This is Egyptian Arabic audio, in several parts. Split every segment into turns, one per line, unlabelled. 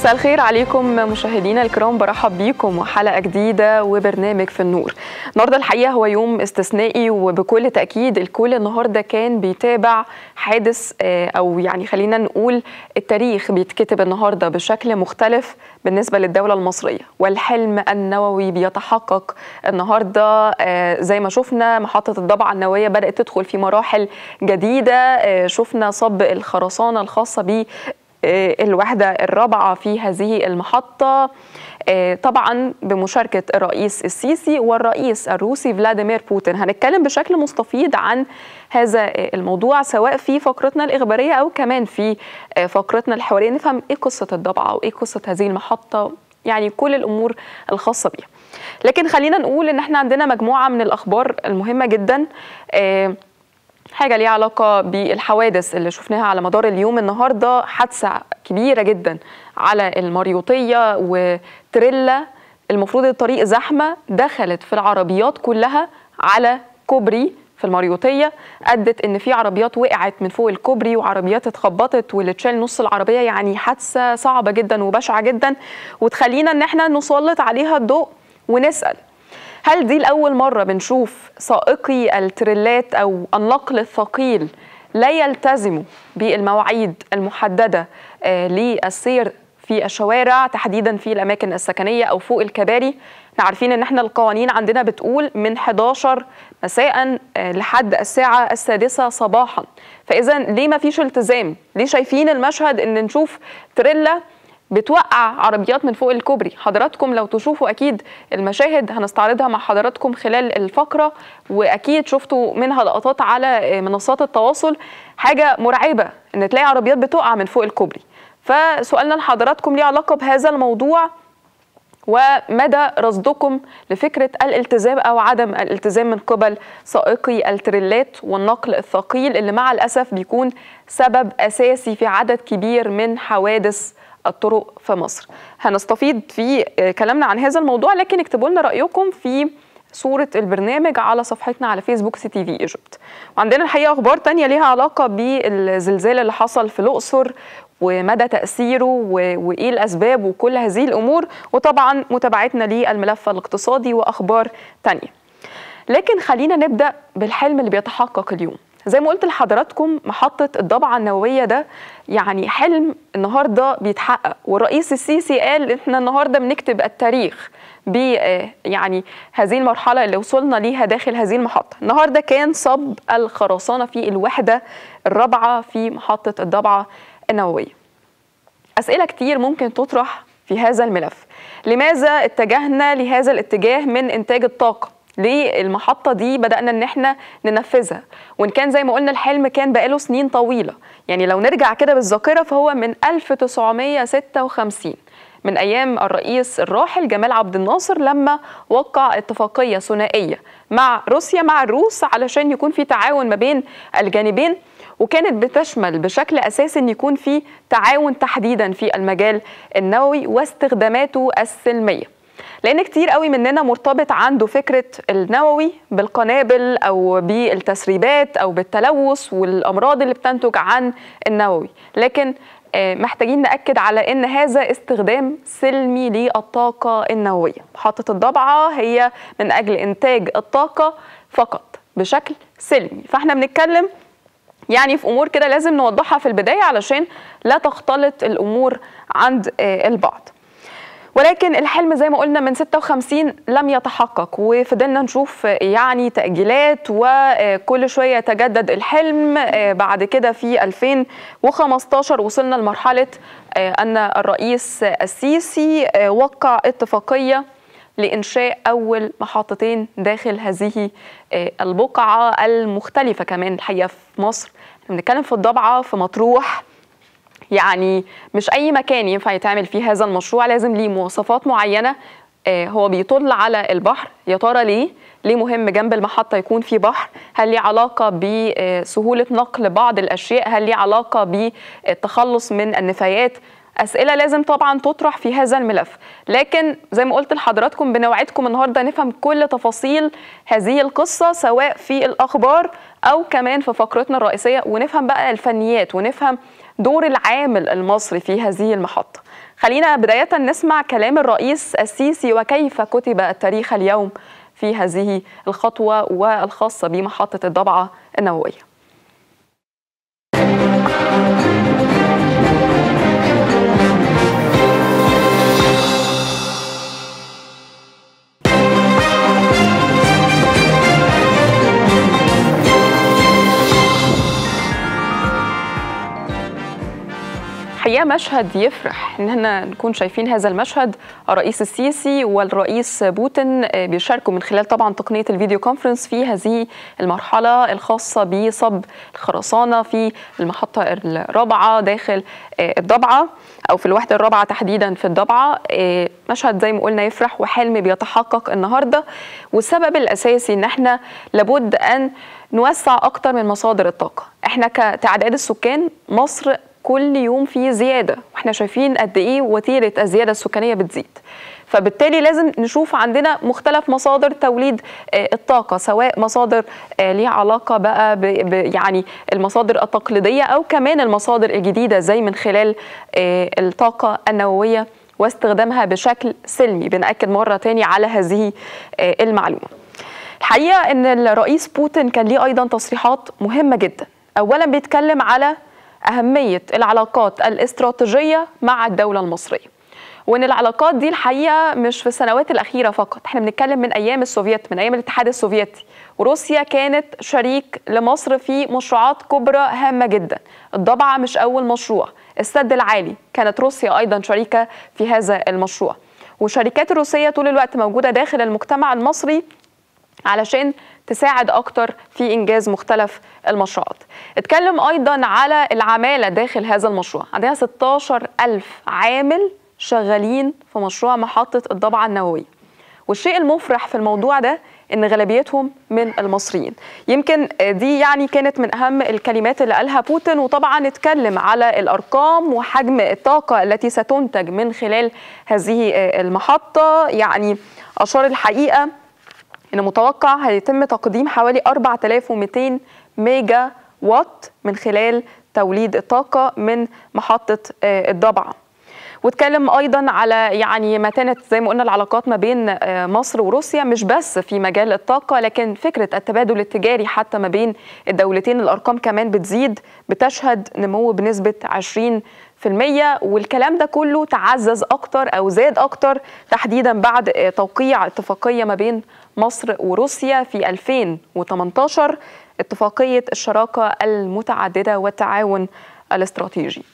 مساء الخير عليكم مشاهدينا الكرام برحب بيكم وحلقه جديده وبرنامج في النور النهارده الحقيقه هو يوم استثنائي وبكل تاكيد الكل النهارده كان بيتابع حادث او يعني خلينا نقول التاريخ بيتكتب النهارده بشكل مختلف بالنسبه للدوله المصريه والحلم النووي بيتحقق النهارده زي ما شفنا محطه الضبعه النوويه بدات تدخل في مراحل جديده شفنا صب الخرسانه الخاصه ب الوحدة الرابعة في هذه المحطة طبعا بمشاركة الرئيس السيسي والرئيس الروسي فلاديمير بوتين هنتكلم بشكل مستفيض عن هذا الموضوع سواء في فقرتنا الإخبارية أو كمان في فقرتنا الحوارية نفهم إيه قصة الضبعة وإيه قصة هذه المحطة يعني كل الأمور الخاصة بيها لكن خلينا نقول إن احنا عندنا مجموعة من الأخبار المهمة جدا حاجه ليها علاقه بالحوادث اللي شفناها على مدار اليوم النهارده حادثه كبيره جدا على المريوطيه وتريلا المفروض الطريق زحمه دخلت في العربيات كلها على كوبري في المريوطيه ادت ان في عربيات وقعت من فوق الكوبري وعربيات اتخبطت واللي تشال نص العربيه يعني حادثه صعبه جدا وبشعه جدا وتخلينا ان احنا نسلط عليها الضوء ونسال هل دي لأول مرة بنشوف سائقي التريلات أو النقل الثقيل لا يلتزموا بالمواعيد المحددة للسير في الشوارع تحديدا في الأماكن السكنية أو فوق الكباري احنا عارفين ان احنا القوانين عندنا بتقول من 11 مساء لحد الساعة السادسة صباحا فإذا ليه ما فيش التزام ليه شايفين المشهد ان نشوف تريلا بتوقع عربيات من فوق الكوبري حضراتكم لو تشوفوا اكيد المشاهد هنستعرضها مع حضراتكم خلال الفقره واكيد شفتوا منها لقطات على منصات التواصل حاجه مرعبه ان تلاقي عربيات بتقع من فوق الكوبري فسؤالنا لحضراتكم ليه علاقه بهذا الموضوع ومدى رصدكم لفكره الالتزام او عدم الالتزام من قبل سائقي التريلات والنقل الثقيل اللي مع الاسف بيكون سبب اساسي في عدد كبير من حوادث الطرق في مصر هنستفيض في كلامنا عن هذا الموضوع لكن اكتبوا لنا رايكم في صورة البرنامج على صفحتنا على فيسبوك سي تي في ايجيبت وعندنا الحقيقة أخبار تانية ليها علاقة بالزلزال اللي حصل في الأقصر ومدى تأثيره وإيه الأسباب وكل هذه الأمور وطبعا متابعتنا للملف الاقتصادي وأخبار تانية لكن خلينا نبدأ بالحلم اللي بيتحقق اليوم زي ما قلت لحضراتكم محطة الضبعة النووية ده يعني حلم النهاردة بيتحقق والرئيس السيسي قال احنا النهاردة بنكتب التاريخ ب يعني هذه المرحلة اللي وصلنا ليها داخل هذه المحطة النهاردة كان صب الخرسانة في الوحدة الرابعة في محطة الضبعة النووية أسئلة كتير ممكن تطرح في هذا الملف لماذا اتجهنا لهذا الاتجاه من إنتاج الطاقة ليه المحطة دي بدأنا إن إحنا ننفذها وإن كان زي ما قلنا الحلم كان بقاله سنين طويلة يعني لو نرجع كده بالذاكرة فهو من 1956 من أيام الرئيس الراحل جمال عبد الناصر لما وقع اتفاقية ثنائية مع روسيا مع الروس علشان يكون في تعاون ما بين الجانبين وكانت بتشمل بشكل اساسي ان يكون في تعاون تحديدا في المجال النووي واستخداماته السلميه لان كتير قوي مننا مرتبط عنده فكره النووي بالقنابل او بالتسريبات او بالتلوث والامراض اللي بتنتج عن النووي لكن محتاجين ناكد على ان هذا استخدام سلمي للطاقه النوويه محطه الضبعه هي من اجل انتاج الطاقه فقط بشكل سلمي فاحنا بنتكلم يعني في امور كده لازم نوضحها في البدايه علشان لا تختلط الامور عند البعض ولكن الحلم زي ما قلنا من 56 لم يتحقق وفضلنا نشوف يعني تأجيلات وكل شوية يتجدد الحلم بعد كده في 2015 وصلنا لمرحلة أن الرئيس السيسي وقع اتفاقية لإنشاء أول محطتين داخل هذه البقعة المختلفة كمان الحقيقة في مصر بنتكلم في الضبعة في مطروح يعني مش اي مكان ينفع يتعمل فيه هذا المشروع لازم ليه مواصفات معينه آه هو بيطل على البحر يا ترى ليه ليه مهم جنب المحطه يكون في بحر هل ليه علاقه بسهوله نقل بعض الاشياء هل ليه علاقه بالتخلص من النفايات اسئله لازم طبعا تطرح في هذا الملف لكن زي ما قلت لحضراتكم بنوعدكم النهارده نفهم كل تفاصيل هذه القصه سواء في الاخبار او كمان في فقرتنا الرئيسيه ونفهم بقى الفنيات ونفهم دور العامل المصري في هذه المحطه خلينا بداية نسمع كلام الرئيس السيسي وكيف كتب التاريخ اليوم في هذه الخطوة والخاصة بمحطة الضبعة النووية الحقيقه مشهد يفرح ان احنا نكون شايفين هذا المشهد الرئيس السيسي والرئيس بوتين بيشاركوا من خلال طبعا تقنيه الفيديو كونفرنس في هذه المرحله الخاصه بصب الخرسانه في المحطه الرابعه داخل الضبعه او في الوحده الرابعه تحديدا في الضبعه مشهد زي ما قلنا يفرح وحلم بيتحقق النهارده والسبب الاساسي ان احنا لابد ان نوسع اكتر من مصادر الطاقه احنا كتعداد السكان مصر كل يوم في زياده واحنا شايفين قد ايه وتيره الزياده السكانيه بتزيد فبالتالي لازم نشوف عندنا مختلف مصادر توليد الطاقة سواء مصادر ليها علاقة بقى ب يعني المصادر التقليدية أو كمان المصادر الجديدة زي من خلال الطاقة النووية واستخدامها بشكل سلمي بنأكد مرة تاني على هذه المعلومة الحقيقة أن الرئيس بوتين كان ليه أيضا تصريحات مهمة جدا أولا بيتكلم على أهمية العلاقات الاستراتيجية مع الدولة المصرية وان العلاقات دي الحقيقه مش في السنوات الاخيره فقط احنا بنتكلم من ايام السوفيت من ايام الاتحاد السوفيتي وروسيا كانت شريك لمصر في مشروعات كبرى هامه جدا الضبعه مش اول مشروع السد العالي كانت روسيا ايضا شريكه في هذا المشروع والشركات الروسيه طول الوقت موجوده داخل المجتمع المصري علشان تساعد أكتر في إنجاز مختلف المشروعات اتكلم أيضا على العمالة داخل هذا المشروع عندنا 16 ألف عامل شغالين في مشروع محطة الضبعة النووية والشيء المفرح في الموضوع ده ان غالبيتهم من المصريين يمكن دي يعني كانت من اهم الكلمات اللي قالها بوتين وطبعا اتكلم على الارقام وحجم الطاقه التي ستنتج من خلال هذه المحطه يعني اشار الحقيقه ان متوقع هيتم تقديم حوالي 4200 ميجا وات من خلال توليد الطاقه من محطه الضبعه واتكلم ايضا على يعني متانه زي ما قلنا العلاقات ما بين مصر وروسيا مش بس في مجال الطاقه لكن فكره التبادل التجاري حتى ما بين الدولتين الارقام كمان بتزيد بتشهد نمو بنسبه 20% والكلام ده كله تعزز اكتر او زاد اكتر تحديدا بعد توقيع اتفاقيه ما بين مصر وروسيا في 2018 اتفاقيه الشراكه المتعدده والتعاون الاستراتيجي.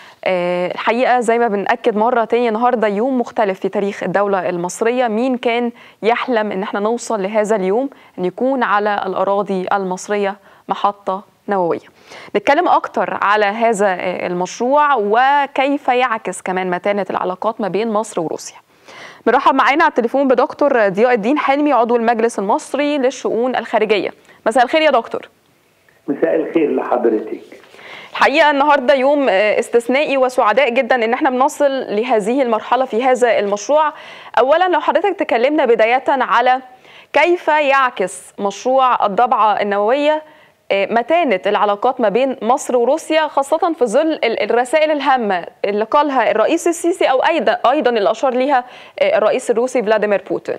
الحقيقه زي ما بنأكد مره تانية النهارده يوم مختلف في تاريخ الدوله المصريه مين كان يحلم ان احنا نوصل لهذا اليوم ان يكون على الاراضي المصريه محطه نوويه نتكلم اكتر على هذا المشروع وكيف يعكس كمان متانه العلاقات ما بين مصر وروسيا مرحب معانا على التليفون بدكتور ضياء الدين حلمي عضو المجلس المصري للشؤون الخارجيه مساء الخير يا دكتور
مساء الخير لحضرتك
الحقيقه النهارده يوم استثنائي وسعداء جدا ان احنا بنصل لهذه المرحله في هذا المشروع اولا لو حضرتك تكلمنا بدايه على كيف يعكس مشروع الضبعه النوويه متانه العلاقات ما بين مصر وروسيا خاصه في ظل الرسائل الهامه اللي قالها الرئيس السيسي او ايضا ايضا اللي اشار ليها الرئيس الروسي فلاديمير بوتين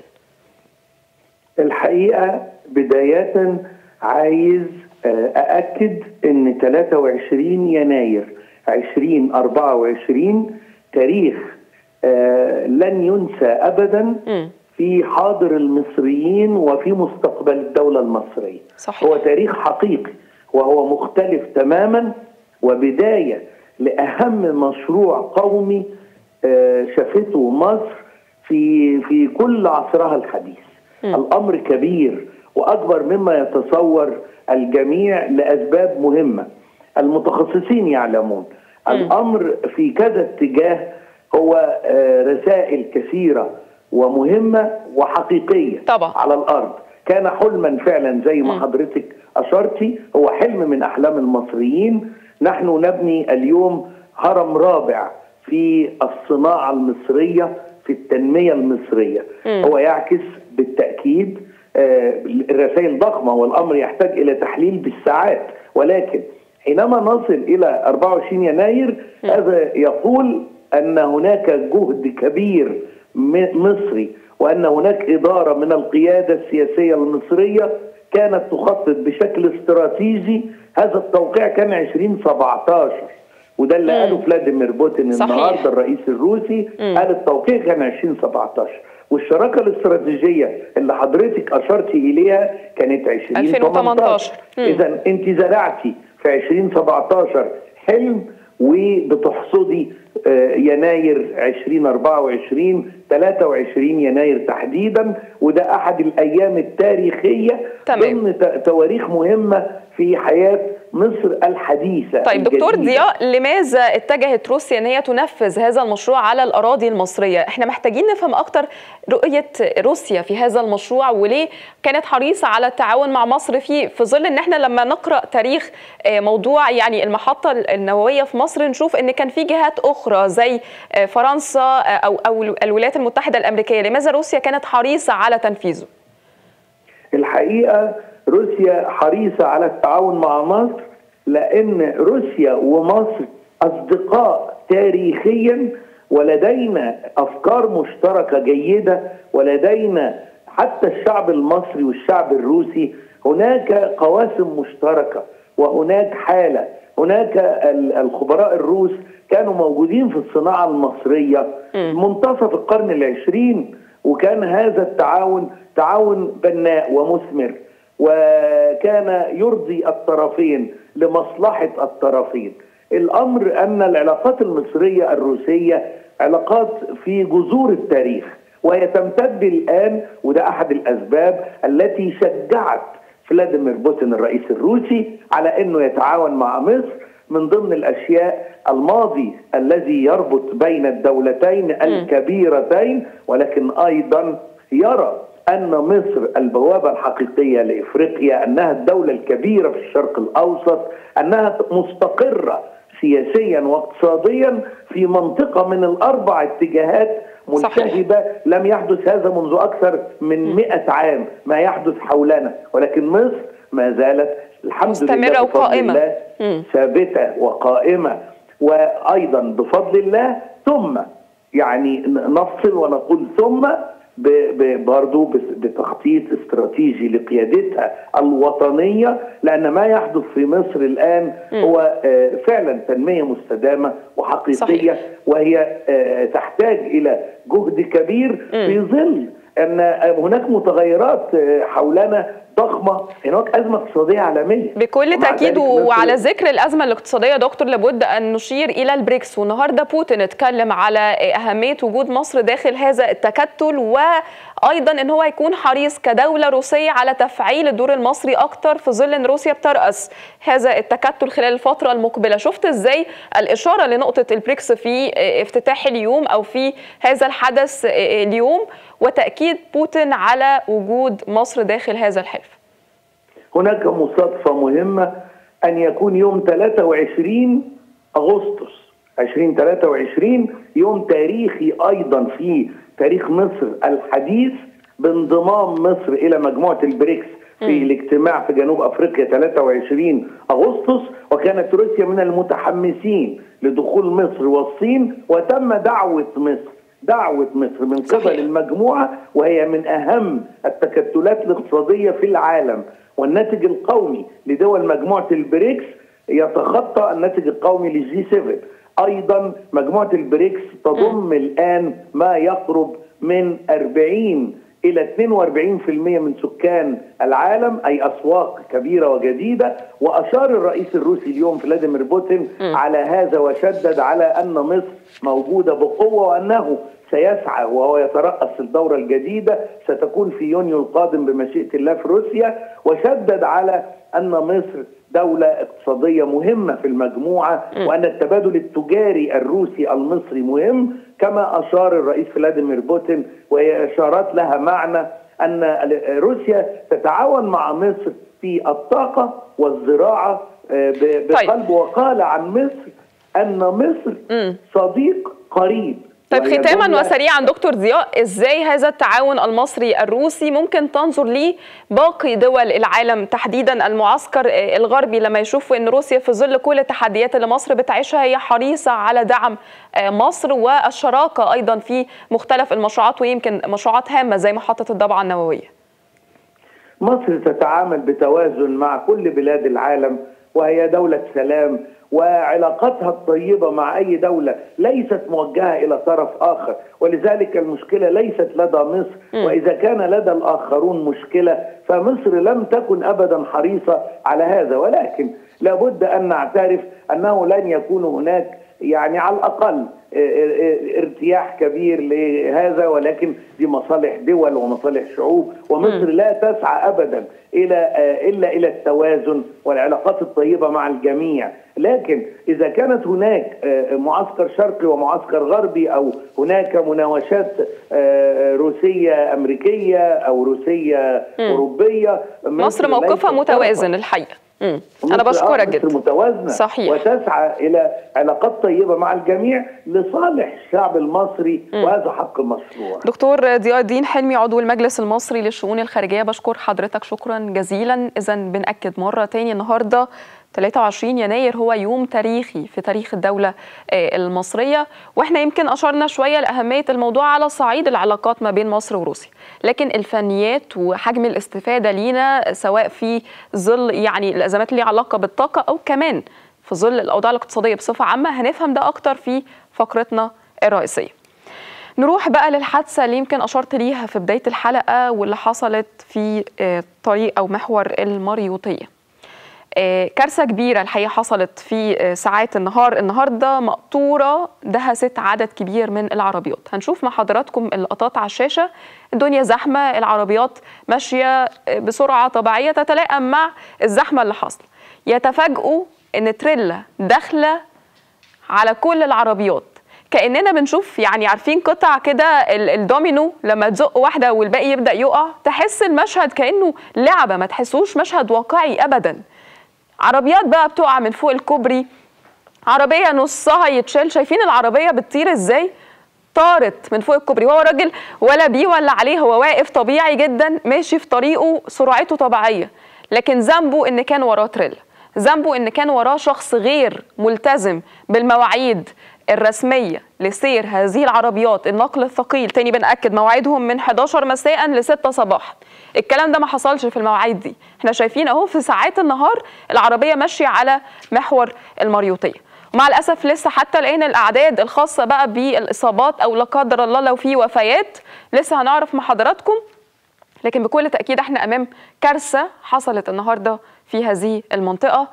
الحقيقه بدايه عايز أأكد أن 23 يناير 2024 تاريخ لن ينسى أبدا في حاضر المصريين وفي مستقبل الدولة المصرية
صحيح.
هو تاريخ حقيقي وهو مختلف تماما وبداية لأهم مشروع قومي شافته مصر في في كل عصرها الحديث م. الأمر كبير وأكبر مما يتصور الجميع لاسباب مهمه المتخصصين يعلمون م. الامر في كذا اتجاه هو رسائل كثيره ومهمه وحقيقيه
طبعا.
على الارض كان حلما فعلا زي ما م. حضرتك اشرتي هو حلم من احلام المصريين نحن نبني اليوم هرم رابع في الصناعه المصريه في التنميه المصريه م. هو يعكس بالتاكيد الرسائل ضخمه والامر يحتاج الى تحليل بالساعات ولكن حينما نصل الى 24 يناير هذا يقول ان هناك جهد كبير مصري وان هناك اداره من القياده السياسيه المصريه كانت تخطط بشكل استراتيجي هذا التوقيع كان 2017 وده اللي
مم.
قاله فلاديمير بوتين
صحيح.
النهارده الرئيس الروسي
مم.
قال التوقيع كان 2017 والشراكه الاستراتيجيه اللي حضرتك اشرتي اليها كانت
2018. مم.
اذا انت زرعتي في 2017 حلم وبتحصدي آه، يناير 2024 23 يناير تحديدا وده احد الايام التاريخيه
تمام.
ضمن ت- تواريخ مهمه في حياه مصر الحديثه
طيب دكتور
الجديدة.
ضياء لماذا اتجهت روسيا ان هي تنفذ هذا المشروع على الاراضي المصريه؟ احنا محتاجين نفهم اكتر رؤيه روسيا في هذا المشروع وليه كانت حريصه على التعاون مع مصر فيه في ظل ان احنا لما نقرا تاريخ آه، موضوع يعني المحطه النوويه في مصر نشوف ان كان في جهات اخرى زي آه، فرنسا آه، او او الولايات المتحده الامريكيه، لماذا روسيا كانت حريصه على تنفيذه؟
الحقيقه روسيا حريصه على التعاون مع مصر لان روسيا ومصر اصدقاء تاريخيا ولدينا افكار مشتركه جيده ولدينا حتى الشعب المصري والشعب الروسي هناك قواسم مشتركه وهناك حاله هناك ال- الخبراء الروس كانوا موجودين في الصناعه المصريه منتصف القرن العشرين وكان هذا التعاون تعاون بناء ومثمر وكان يرضي الطرفين لمصلحه الطرفين. الامر ان العلاقات المصريه الروسيه علاقات في جذور التاريخ وهي تمتد الان وده احد الاسباب التي شجعت فلاديمير بوتين الرئيس الروسي على انه يتعاون مع مصر من ضمن الاشياء الماضي الذي يربط بين الدولتين الكبيرتين ولكن ايضا يرى ان مصر البوابه الحقيقيه لافريقيا انها الدوله الكبيره في الشرق الاوسط انها مستقره سياسيا واقتصاديا في منطقه من الاربع اتجاهات
صحيح.
ملتهبه لم يحدث هذا منذ اكثر من 100 عام ما يحدث حولنا ولكن مصر ما زالت الحمد
مستمرة
لله بفضل
وقائمة.
الله
مم.
ثابته وقائمه وايضا بفضل الله ثم يعني نفصل ونقول ثم ب- ب- برضو بس- بتخطيط استراتيجي لقيادتها الوطنية لأن ما يحدث في مصر الآن هو آه، فعلا تنمية مستدامة وحقيقية
صحيح.
وهي آه، تحتاج إلى جهد كبير في ظل أن هناك متغيرات آه، حولنا ضخمة هناك أزمة اقتصادية عالمية
بكل
ومع
تاكيد
ذلك مصر-
وعلى ذكر الازمه الاقتصاديه يا دكتور لابد ان نشير الى البريكس والنهارده بوتين اتكلم على اهميه وجود مصر داخل هذا التكتل وايضا ان هو يكون حريص كدوله روسيه على تفعيل الدور المصري اكتر في ظل ان روسيا بتراس هذا التكتل خلال الفتره المقبله شفت ازاي الاشاره لنقطه البريكس في افتتاح اليوم او في هذا الحدث اليوم وتاكيد بوتين على وجود مصر داخل هذا الحلف
هناك مصادفة مهمة أن يكون يوم 23 أغسطس 2023 يوم تاريخي أيضا في تاريخ مصر الحديث بانضمام مصر إلى مجموعة البريكس في الاجتماع في جنوب أفريقيا 23 أغسطس وكانت روسيا من المتحمسين لدخول مصر والصين وتم دعوة مصر دعوة مصر من قبل
صحيح.
المجموعة وهي من أهم التكتلات الاقتصادية في العالم والناتج القومي لدول مجموعة البريكس يتخطى الناتج القومي للجي 7 أيضا مجموعة البريكس تضم الآن ما يقرب من 40 إلى 42% من سكان العالم أي أسواق كبيرة وجديدة وأشار الرئيس الروسي اليوم فلاديمير بوتين على هذا وشدد على أن مصر موجودة بقوة وأنه سيسعى وهو يترأس الدورة الجديدة ستكون في يونيو القادم بمشيئة الله في روسيا وشدد على أن مصر دولة اقتصادية مهمة في المجموعة وأن التبادل التجاري الروسي المصري مهم كما أشار الرئيس فلاديمير بوتين وهي إشارات لها معنى أن روسيا تتعاون مع مصر في الطاقة والزراعة آه، ب-
طيب.
بقلب وقال عن مصر أن مصر
مم.
صديق قريب
طيب
وهي
ختاما
جملة
وسريعا دكتور ضياء ازاي هذا التعاون المصري الروسي ممكن تنظر ليه باقي دول العالم تحديدا المعسكر آه، الغربي لما يشوفوا ان روسيا في ظل كل التحديات اللي مصر بتعيشها هي حريصه على دعم آه، مصر والشراكه ايضا في مختلف المشروعات ويمكن مشروعات هامه زي محطه الضبعه النوويه
مصر تتعامل بتوازن مع كل بلاد العالم وهي دولة سلام وعلاقتها الطيبة مع أي دولة ليست موجهة إلى طرف آخر ولذلك المشكلة ليست لدى مصر وإذا كان لدى الآخرون مشكلة فمصر لم تكن أبدا حريصة على هذا ولكن لابد أن نعترف أنه لن يكون هناك يعني على الأقل ارتياح كبير لهذا ولكن دي مصالح دول ومصالح شعوب ومصر لا تسعى ابدا الى الا الى التوازن والعلاقات الطيبه مع الجميع لكن اذا كانت هناك معسكر شرقي ومعسكر غربي او هناك مناوشات روسيه امريكيه او روسيه اوروبيه
مصر موقفها متوازن الحقيقه مم. انا بشكرك جدا
متوازنه
صحيح.
وتسعى الى علاقات طيبه مع الجميع لصالح الشعب المصري مم. وهذا حق مشروع
دكتور ضياء الدين حلمي عضو المجلس المصري للشؤون الخارجيه بشكر حضرتك شكرا جزيلا اذا بناكد مره تاني النهارده 23 يناير هو يوم تاريخي في تاريخ الدولة المصرية واحنا يمكن أشرنا شوية لأهمية الموضوع على صعيد العلاقات ما بين مصر وروسيا لكن الفنيات وحجم الاستفادة لينا سواء في ظل يعني الأزمات اللي علاقة بالطاقة أو كمان في ظل الأوضاع الاقتصادية بصفة عامة هنفهم ده أكتر في فقرتنا الرئيسية نروح بقى للحادثة اللي يمكن أشرت ليها في بداية الحلقة واللي حصلت في طريق أو محور المريوطية كارثه كبيره الحقيقه حصلت في ساعات النهار النهارده مقطوره دهست عدد كبير من العربيات هنشوف مع حضراتكم اللقطات على الشاشه الدنيا زحمه العربيات ماشيه بسرعه طبيعيه تتلائم مع الزحمه اللي حاصله يتفاجئوا ان تريلا داخله على كل العربيات كاننا بنشوف يعني عارفين قطع كده الدومينو لما تزق واحده والباقي يبدا يقع تحس المشهد كانه لعبه ما تحسوش مشهد واقعي ابدا عربيات بقى بتقع من فوق الكوبري عربية نصها يتشال شايفين العربية بتطير ازاي طارت من فوق الكوبري وهو راجل ولا بيه ولا عليه هو واقف طبيعي جدا ماشي في طريقه سرعته طبيعية لكن ذنبه ان كان وراه تريلا ذنبه ان كان وراه شخص غير ملتزم بالمواعيد الرسمية لسير هذه العربيات النقل الثقيل تاني بنأكد مواعيدهم من 11 مساء ل 6 صباحا الكلام ده ما حصلش في المواعيد دي احنا شايفين اهو في ساعات النهار العربية ماشية على محور المريوطية ومع الاسف لسه حتى لقينا الاعداد الخاصه بقى بالاصابات او لا قدر الله لو في وفيات لسه هنعرف مع حضراتكم لكن بكل تاكيد احنا امام كارثه حصلت النهارده في هذه المنطقه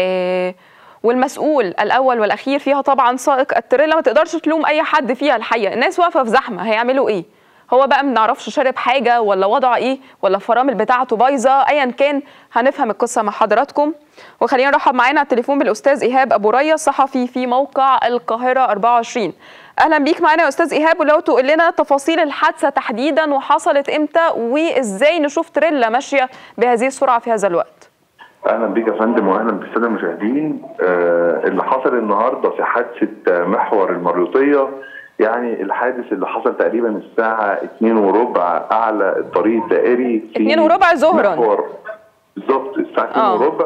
آه والمسؤول الاول والاخير فيها طبعا سائق التريلا ما تقدرش تلوم اي حد فيها الحقيقه الناس واقفه في زحمه هيعملوا ايه هو بقى ما نعرفش شارب حاجه ولا وضع ايه ولا الفرامل بتاعته بايظه ايا كان هنفهم القصه مع حضراتكم وخلينا نرحب معانا على التليفون بالاستاذ ايهاب ابو ريا صحفي في موقع القاهره 24 اهلا بيك معانا يا استاذ ايهاب ولو تقول لنا تفاصيل الحادثه تحديدا وحصلت امتى وازاي نشوف تريلا ماشيه بهذه السرعه في هذا الوقت
اهلا بيك يا فندم واهلا بالساده المشاهدين آه اللي حصل النهارده في حادثه محور المريوطيه يعني الحادث اللي حصل تقريبا الساعه 2 وربع اعلى الطريق الدائري
2 وربع ظهرا
بالظبط الساعه 2 آه. وربع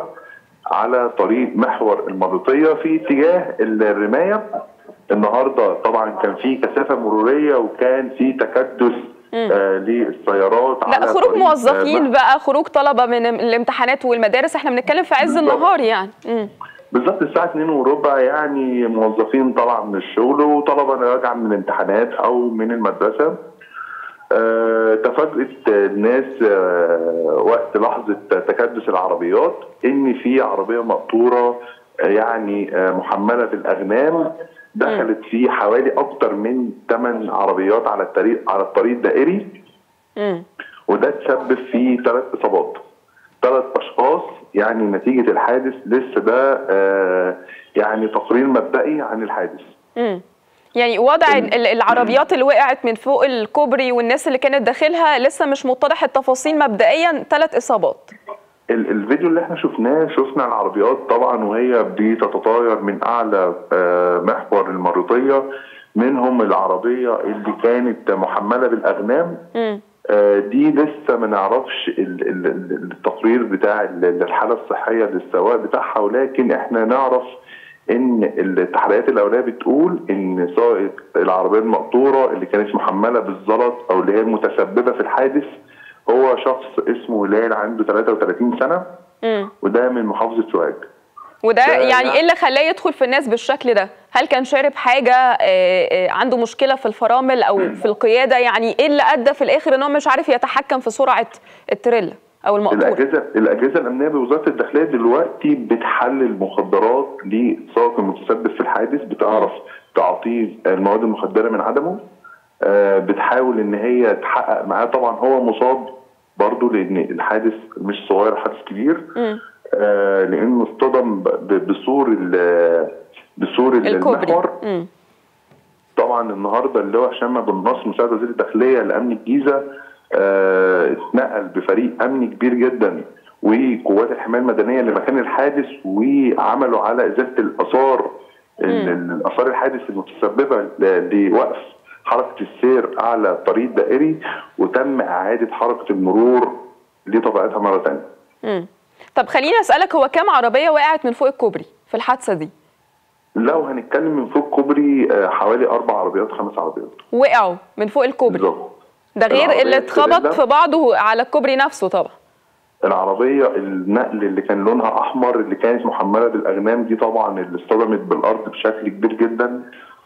على طريق محور المريوطيه في اتجاه الرمايه النهارده طبعا كان في كثافه مروريه وكان في تكدس آه للسيارات
لا خروج موظفين آه بقى خروج طلبه من الامتحانات والمدارس احنا بنتكلم في عز النهار يعني مم.
بالظبط الساعه 2 وربع يعني موظفين طالعه من الشغل وطلبه راجعه من الامتحانات او من المدرسه آه تفاجئت الناس آه وقت لحظه تكدس العربيات ان في عربيه مقطوره آه يعني آه محمله بالاغنام دخلت فيه حوالي اكتر من 8 عربيات على الطريق على الطريق الدائري
مم.
وده تسبب في ثلاث اصابات ثلاث اشخاص يعني نتيجه الحادث لسه ده آه يعني تقرير مبدئي عن الحادث
مم. يعني وضع العربيات اللي وقعت من فوق الكوبري والناس اللي كانت داخلها لسه مش متضح التفاصيل مبدئيا ثلاث اصابات
الفيديو اللي احنا شفناه شفنا العربيات طبعا وهي بتتطاير من اعلى محور المريوطيه منهم العربيه اللي كانت محمله بالاغنام
مم.
آه، دي لسه ما نعرفش ال- ال- ال- التقرير بتاع ال- الحاله الصحيه للسواق بتاعها ولكن احنا نعرف ان التحريات الاوليه بتقول ان سائق العربيه المقطوره اللي كانت محمله بالزلط او اللي هي المتسببه في الحادث هو شخص اسمه هلال عنده 33 سنه
مم.
وده من محافظه سوهاج
وده
ده
يعني
لا.
ايه اللي خلاه يدخل في الناس بالشكل ده؟ هل كان شارب حاجه آه، آه، عنده مشكله في الفرامل او في القياده يعني ايه اللي ادى في الاخر ان هو مش عارف يتحكم في سرعه التريلا او المقطور؟
الاجهزه الاجهزه الامنيه بوزاره الداخليه دلوقتي بتحلل مخدرات لسائق المتسبب في الحادث بتعرف تعطيه المواد المخدره من عدمه آه، بتحاول ان هي تحقق معاه طبعا هو مصاب برضه لان الحادث مش صغير حادث كبير
مم.
آه، لانه اصطدم ب- ب- بسور ال- بسور المحور
الكوبري مم.
طبعا النهارده اللي هو هشام بن نصر مساعد وزير الداخليه لامن الجيزه آه، اتنقل بفريق امني كبير جدا وقوات الحمايه المدنيه لمكان الحادث وعملوا على ازاله الاثار ال- ال- الاثار الحادث المتسببه ل- لوقف حركه السير على طريق دائري وتم اعاده حركه المرور لطبيعتها مره ثانيه.
مم. طب خليني اسالك هو كام عربيه وقعت من فوق الكوبري في الحادثه دي؟
لو هنتكلم من فوق كوبري آه، حوالي اربع عربيات خمس عربيات
وقعوا من فوق الكوبري
بالظبط
ده غير
العربية
اللي اتخبط
التريلا.
في بعضه على الكوبري نفسه طبعا
العربية النقل اللي كان لونها أحمر اللي كانت محملة بالأغنام دي طبعا اللي اصطدمت بالأرض بشكل كبير جدا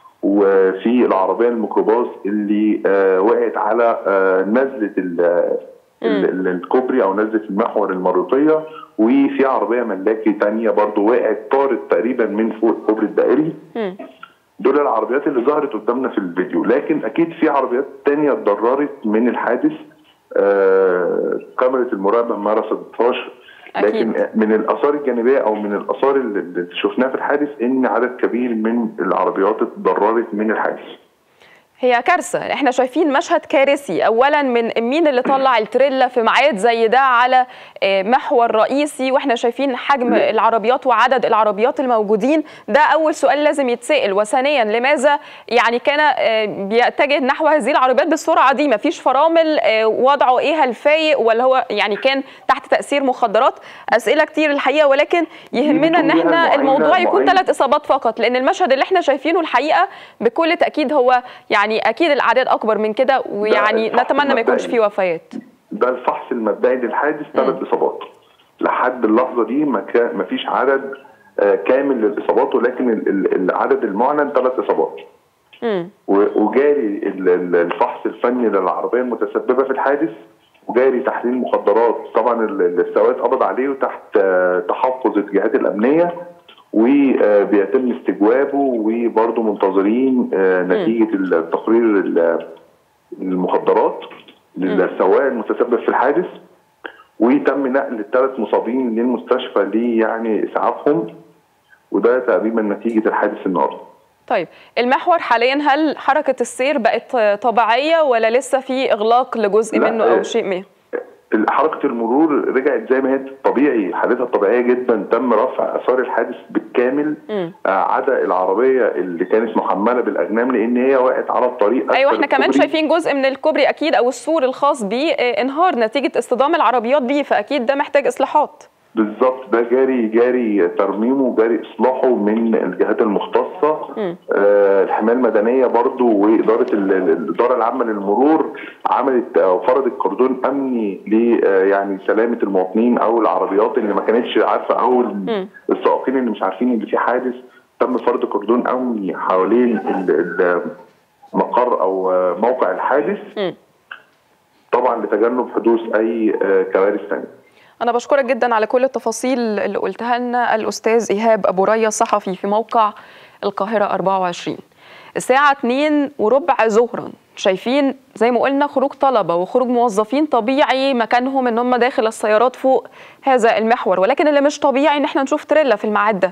وفي العربية الميكروباص اللي آه وقعت على آه نزلة ال- ال- ال- الكوبري أو نزلة المحور المريطية وفي عربية ملاكي تانية برضو وقعت طارت تقريبا من فوق الكوبري الدائري
مم.
دول العربيات اللي ظهرت قدامنا في الفيديو لكن اكيد في عربيات تانية اتضررت من الحادث آه كاميرا المراقبه ما رصدتهاش لكن
أكيد.
من الاثار الجانبيه او من الاثار اللي اللي شفناها في الحادث ان عدد كبير من العربيات اتضررت من الحادث
هي كارثة احنا شايفين مشهد كارثي اولا من مين اللي طلع التريلا في ميعاد زي ده على آه، محور رئيسي واحنا شايفين حجم العربيات وعدد العربيات الموجودين ده اول سؤال لازم يتسأل وثانيا لماذا يعني كان آه، بيتجه نحو هذه العربيات بالسرعة دي مفيش فرامل آه، وضعه ايه هل فايق ولا هو يعني كان تحت تأثير مخدرات اسئلة كتير الحقيقة ولكن يهمنا ان
بتقول لها
احنا
معاينة-
الموضوع يكون
معاينة.
ثلاث اصابات فقط لان المشهد اللي احنا شايفينه الحقيقه بكل تاكيد هو يعني اكيد الاعداد اكبر من كده ويعني
الفحص
نتمنى ما يكونش
المبدئي.
فيه وفيات
ده الفحص المبدئي للحادث ثلاث اصابات لحد اللحظه دي ما كا- ما فيش عدد آه، كامل للاصابات ولكن ال- ال- العدد المعلن ثلاث اصابات
امم
و- وجاري ال- ال- الفحص الفني للعربيه المتسببه في الحادث وجاري تحليل مخدرات طبعا ال- ال- السواق اتقبض عليه تحت آه، تحفظ الجهات الامنيه وبيتم استجوابه وبرضه منتظرين آه، نتيجه التقرير ال- المخدرات للسواق المتسبب في الحادث وتم نقل الثلاث مصابين للمستشفى ليه يعني اسعافهم وده تقريبا نتيجه الحادث النهارده
طيب المحور حاليا هل حركه السير بقت طبيعيه ولا لسه في اغلاق لجزء
لا،
منه
آه،
او شيء ما
حركة المرور رجعت زي ما هي طبيعي حالتها الطبيعية جدا تم رفع آثار الحادث بالكامل
مم.
آه عدا العربية اللي كانت محملة بالأجنام لأن هي وقعت على الطريق
ايوه
أسفل
احنا كمان
الكوبري.
شايفين جزء من الكوبري اكيد او السور الخاص بيه آه، انهار نتيجه اصطدام العربيات بيه فاكيد ده محتاج اصلاحات
بالظبط ده جاري جاري ترميمه وجاري إصلاحه من الجهات المختصة
مم.
آه الحماية المدنية برضو وإدارة ال- ال- الإدارة العامة للمرور عملت أو فرضت كردون أمني ل آه، يعني سلامة المواطنين أو العربيات اللي ما كانتش عارفة أو ال- السائقين اللي مش عارفين إن في حادث تم فرض كردون أمني حوالين ال- ال- مقر أو آه، موقع الحادث
مم.
طبعا لتجنب حدوث أي آه، كوارث ثانية
أنا بشكرك جدا على كل التفاصيل اللي قلتها لنا الأستاذ إيهاب أبو ريا صحفي في موقع القاهرة 24 الساعة 2 وربع ظهرا شايفين زي ما قلنا خروج طلبة وخروج موظفين طبيعي مكانهم ان هم داخل السيارات فوق هذا المحور ولكن اللي مش طبيعي ان احنا نشوف تريلا في الميعاد ده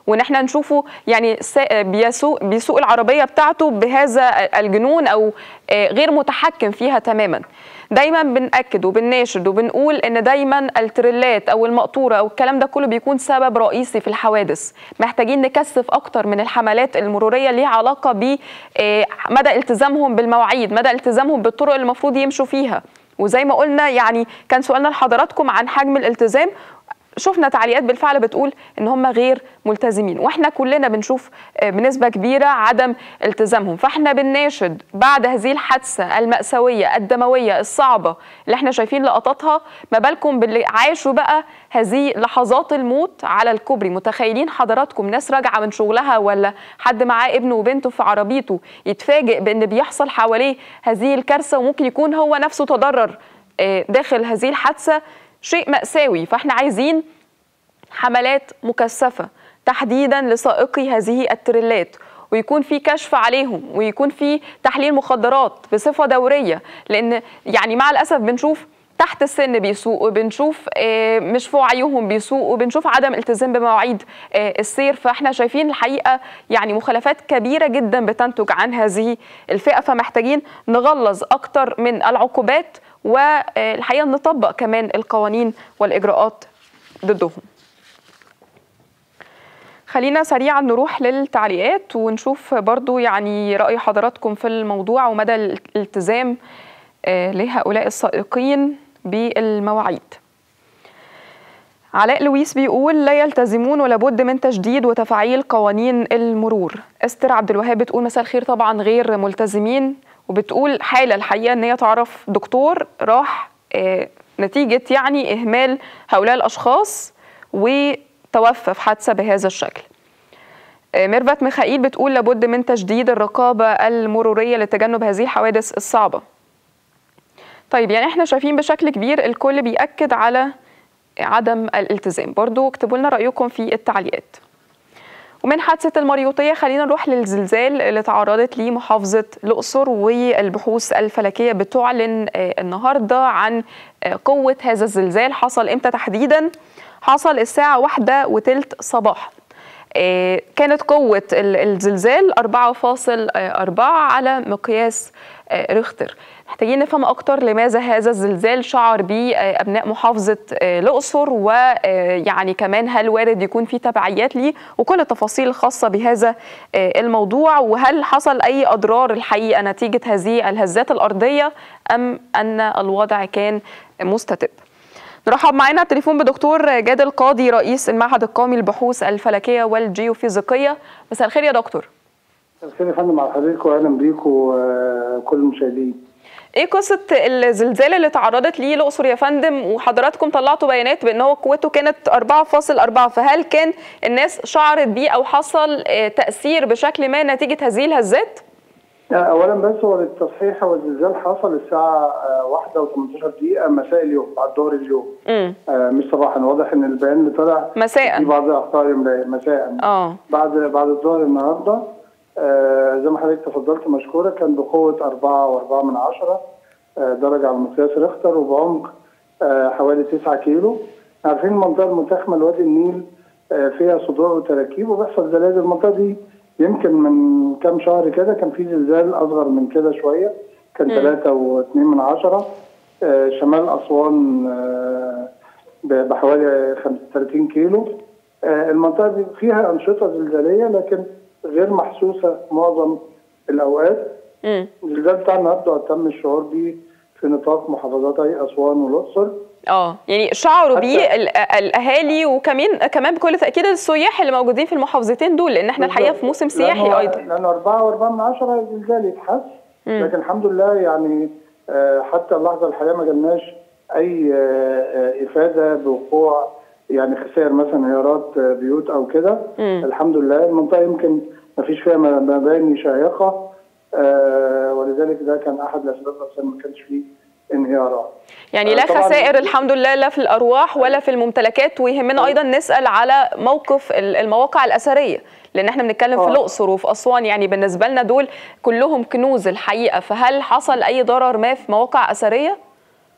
وان احنا نشوفه يعني بيسوق بيسوق العربيه بتاعته بهذا الجنون او غير متحكم فيها تماما دايما بنأكد وبنناشد وبنقول ان دايما التريلات او المقطوره او الكلام ده كله بيكون سبب رئيسي في الحوادث محتاجين نكثف اكتر من الحملات المروريه ليها علاقه بمدى التزامهم بالمواعيد مدى التزامهم بالطرق اللي المفروض يمشوا فيها وزي ما قلنا يعني كان سؤالنا لحضراتكم عن حجم الالتزام شفنا تعليقات بالفعل بتقول ان هم غير ملتزمين واحنا كلنا بنشوف بنسبه كبيره عدم التزامهم فاحنا بنناشد بعد هذه الحادثه الماساويه الدمويه الصعبه اللي احنا شايفين لقطاتها ما بالكم باللي عاشوا بقى هذه لحظات الموت على الكوبري متخيلين حضراتكم ناس راجعه من شغلها ولا حد معاه ابنه وبنته في عربيته يتفاجئ بان بيحصل حواليه هذه الكارثه وممكن يكون هو نفسه تضرر داخل هذه الحادثه شيء مأساوي فاحنا عايزين حملات مكثفة تحديدا لسائقي هذه التريلات ويكون في كشف عليهم ويكون في تحليل مخدرات بصفة دورية لأن يعني مع الأسف بنشوف تحت السن بيسوقوا بنشوف مش في وعيهم بيسوقوا بنشوف عدم التزام بمواعيد السير فاحنا شايفين الحقيقه يعني مخالفات كبيره جدا بتنتج عن هذه الفئه فمحتاجين نغلظ اكتر من العقوبات والحقيقه نطبق كمان القوانين والاجراءات ضدهم خلينا سريعا نروح للتعليقات ونشوف برضو يعني رأي حضراتكم في الموضوع ومدى الالتزام لهؤلاء السائقين بالمواعيد علاء لويس بيقول لا يلتزمون ولا بد من تجديد وتفعيل قوانين المرور استر عبد الوهاب بتقول مساء الخير طبعا غير ملتزمين وبتقول حاله الحقيقه ان هي تعرف دكتور راح نتيجه يعني اهمال هؤلاء الاشخاص وتوفى في حادثه بهذا الشكل ميرفت ميخائيل بتقول لابد من تجديد الرقابه المروريه لتجنب هذه الحوادث الصعبه طيب يعني احنا شايفين بشكل كبير الكل بيأكد على عدم الالتزام برضو اكتبوا لنا رأيكم في التعليقات ومن حادثة المريوطية خلينا نروح للزلزال اللي تعرضت ليه محافظة الأقصر والبحوث الفلكية بتعلن النهاردة عن قوة هذا الزلزال حصل امتى تحديدا حصل الساعة واحدة وتلت صباحا كانت قوة الزلزال 4.4 على مقياس ريختر محتاجين نفهم اكتر لماذا هذا الزلزال شعر به ابناء محافظه الاقصر ويعني كمان هل وارد يكون في تبعيات ليه وكل التفاصيل الخاصه بهذا الموضوع وهل حصل اي اضرار الحقيقه نتيجه هذه الهزات الارضيه ام ان الوضع كان مستتب نرحب معانا على التليفون بدكتور جاد القاضي رئيس المعهد القومي للبحوث الفلكيه والجيوفيزيقيه مساء الخير يا دكتور
مساء الخير يا فندم على حضرتك واهلا بيكم وكل المشاهدين
ايه قصه الزلزال اللي تعرضت ليه الاقصر يا فندم وحضراتكم طلعتوا بيانات بان هو قوته كانت 4.4 فهل كان الناس شعرت بيه او حصل تاثير بشكل ما نتيجه هذه الهزات؟
اولا بس هو للتصحيح هو الزلزال حصل الساعه 1 و18 دقيقه مساء اليوم بعد ظهر اليوم آه مش صباحا واضح ان البيان اللي طلع
مساء
في بعض اخطاء مساء
اه
بعد بعد الظهر النهارده آه زي ما حضرتك تفضلت مشكوره كان بقوه 4 و4 من 10 آه درجه على مقياس ريختر وبعمق آه حوالي 9 كيلو عارفين المنطقه المتاخمه لوادي النيل آه فيها صدوع وتراكيب وبيحصل زلازل المنطقه دي يمكن من كام شهر كده كان في زلزال اصغر من كده شويه كان 3 و2 من 10 آه شمال اسوان آه بحوالي 35 كيلو آه المنطقه دي فيها انشطه زلزاليه لكن غير محسوسه معظم الاوقات الزلزال بتاع النهارده تم الشعور بيه في نطاق محافظاتي اسوان والاقصر
اه يعني شعروا بيه الاهالي وكمان كمان بكل تاكيد السياح اللي موجودين في المحافظتين دول لان احنا الحقيقه في موسم سياحي ايضا
لانه 4 و4 من 10 زلزال يتحس لكن الحمد لله يعني حتى اللحظه الحقيقه ما جالناش اي افاده بوقوع يعني خسائر مثلا انهيارات بيوت او كده الحمد لله المنطقه يمكن ما فيش فيها مباني شاهقه آه ولذلك ده كان احد الاسباب عشان ما كانش فيه انهيارات
يعني لا خسائر الحمد لله لا في الارواح ولا في الممتلكات ويهمنا ايضا نسال على موقف المواقع الاثريه لان احنا بنتكلم في الاقصر وفي اسوان يعني بالنسبه لنا دول كلهم كنوز الحقيقه فهل حصل اي ضرر ما في مواقع اثريه؟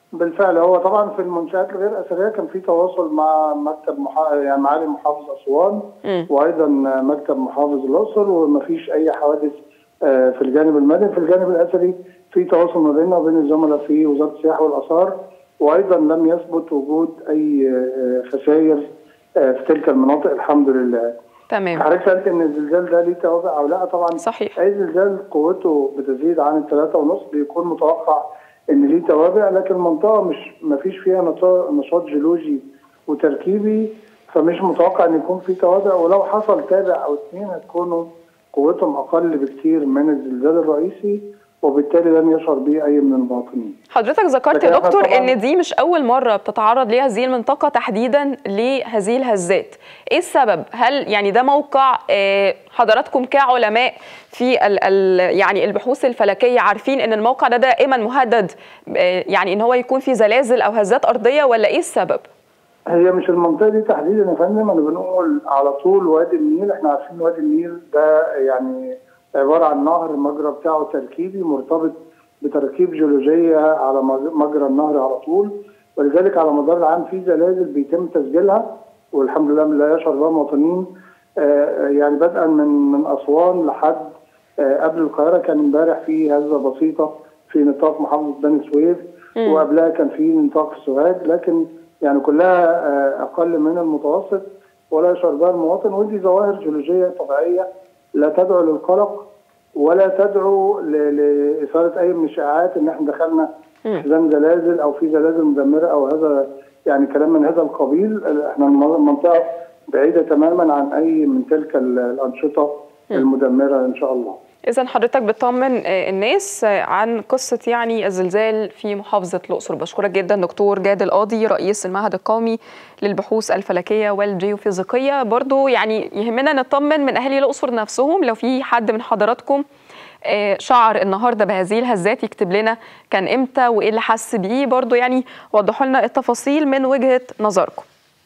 بالفعل هو طبعا في المنشآت الغير أثرية كان في تواصل مع مكتب محا... يعني معالي محافظ أسوان
مم.
وأيضا مكتب محافظ الأقصر ومفيش أي حوادث آه، في الجانب المدني في الجانب الأثري في تواصل ما بيننا وبين الزملاء في وزارة السياحة والآثار وأيضا لم يثبت وجود أي آه، خسائر آه، في تلك المناطق الحمد لله.
تمام
حضرتك سألت إن الزلزال ده ليه توابع أو لا طبعا
صحيح
اي زلزال قوته بتزيد عن الثلاثة ونص بيكون متوقع ان ليه توابع لكن المنطقة مش ما فيش فيها نشاط- نشاط جيولوجي وتركيبي فمش متوقع ان يكون في توابع ولو حصل تابع او اثنين هتكونوا قوتهم اقل بكتير من الزلزال الرئيسي وبالتالي لن يشعر به اي من المواطنين.
حضرتك ذكرت يا
لكن إحنا
دكتور
طبعاً-
ان دي مش اول مره بتتعرض ليها هذه المنطقه تحديدا لهذه الهزات ايه السبب هل يعني ده موقع آه، حضراتكم كعلماء في ال ال يعني البحوث الفلكيه عارفين ان الموقع ده دائما مهدد آه، يعني ان هو يكون في زلازل او هزات ارضيه ولا ايه السبب
هي مش المنطقة دي تحديدا يا فندم انا بنقول على طول وادي النيل احنا عارفين وادي النيل ده يعني عبارة عن نهر المجرى بتاعه تركيبي مرتبط بتركيب جيولوجية على مج- مجرى النهر على طول ولذلك على مدار العام في زلازل بيتم تسجيلها والحمد لله لا يشعر بها المواطنين آه، يعني بدءا من من اسوان لحد آه، قبل القاهره كان امبارح في هزه بسيطه في نطاق محافظه بني سويف
مم.
وقبلها كان في نطاق سوهاج لكن يعني كلها آه، اقل من المتوسط ولا يشعر بها المواطن ودي ظواهر جيولوجيه طبيعيه لا تدعو للقلق ولا تدعو ل- لاثاره اي من الشائعات ان احنا دخلنا
مم.
احزان زلازل او في زلازل مدمره او هذا يعني كلام من هذا القبيل احنا المنطقه بعيده تماما عن اي من تلك ال- الانشطه المدمره ان شاء الله.
اذا حضرتك بتطمن آه، الناس آه، عن قصه يعني الزلزال في محافظه الاقصر بشكرك جدا دكتور جاد القاضي رئيس المعهد القومي للبحوث الفلكيه والجيوفيزيقيه برضو يعني يهمنا نطمن من اهالي الاقصر نفسهم لو في حد من حضراتكم آه، شعر النهارده بهذه الهزات يكتب لنا كان امتى وايه اللي حس بيه برضو يعني وضحوا لنا التفاصيل من وجهه نظركم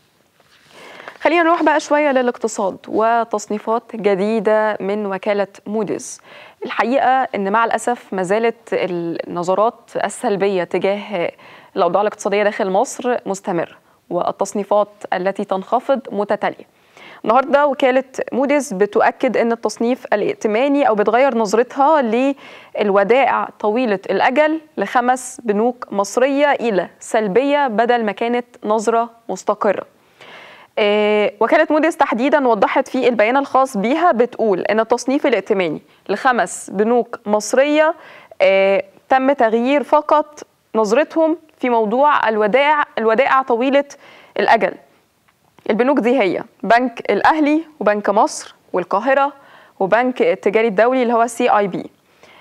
خلينا نروح بقى شوية للاقتصاد وتصنيفات جديدة من وكالة موديز الحقيقة أن مع الأسف ما زالت النظرات السلبية تجاه الأوضاع الاقتصادية داخل مصر مستمر والتصنيفات التي تنخفض متتالية النهارده وكاله موديز بتؤكد ان التصنيف الائتماني او بتغير نظرتها للودائع طويله الاجل لخمس بنوك مصريه الى سلبيه بدل ما كانت نظره مستقره. آه، وكالة موديس تحديدا وضحت في البيان الخاص بيها بتقول ان التصنيف الائتماني لخمس بنوك مصرية آه، تم تغيير فقط نظرتهم في موضوع الودائع الودائع طويلة الأجل البنوك دي هي بنك الأهلي وبنك مصر والقاهرة وبنك التجاري الدولي اللي هو سي اي بي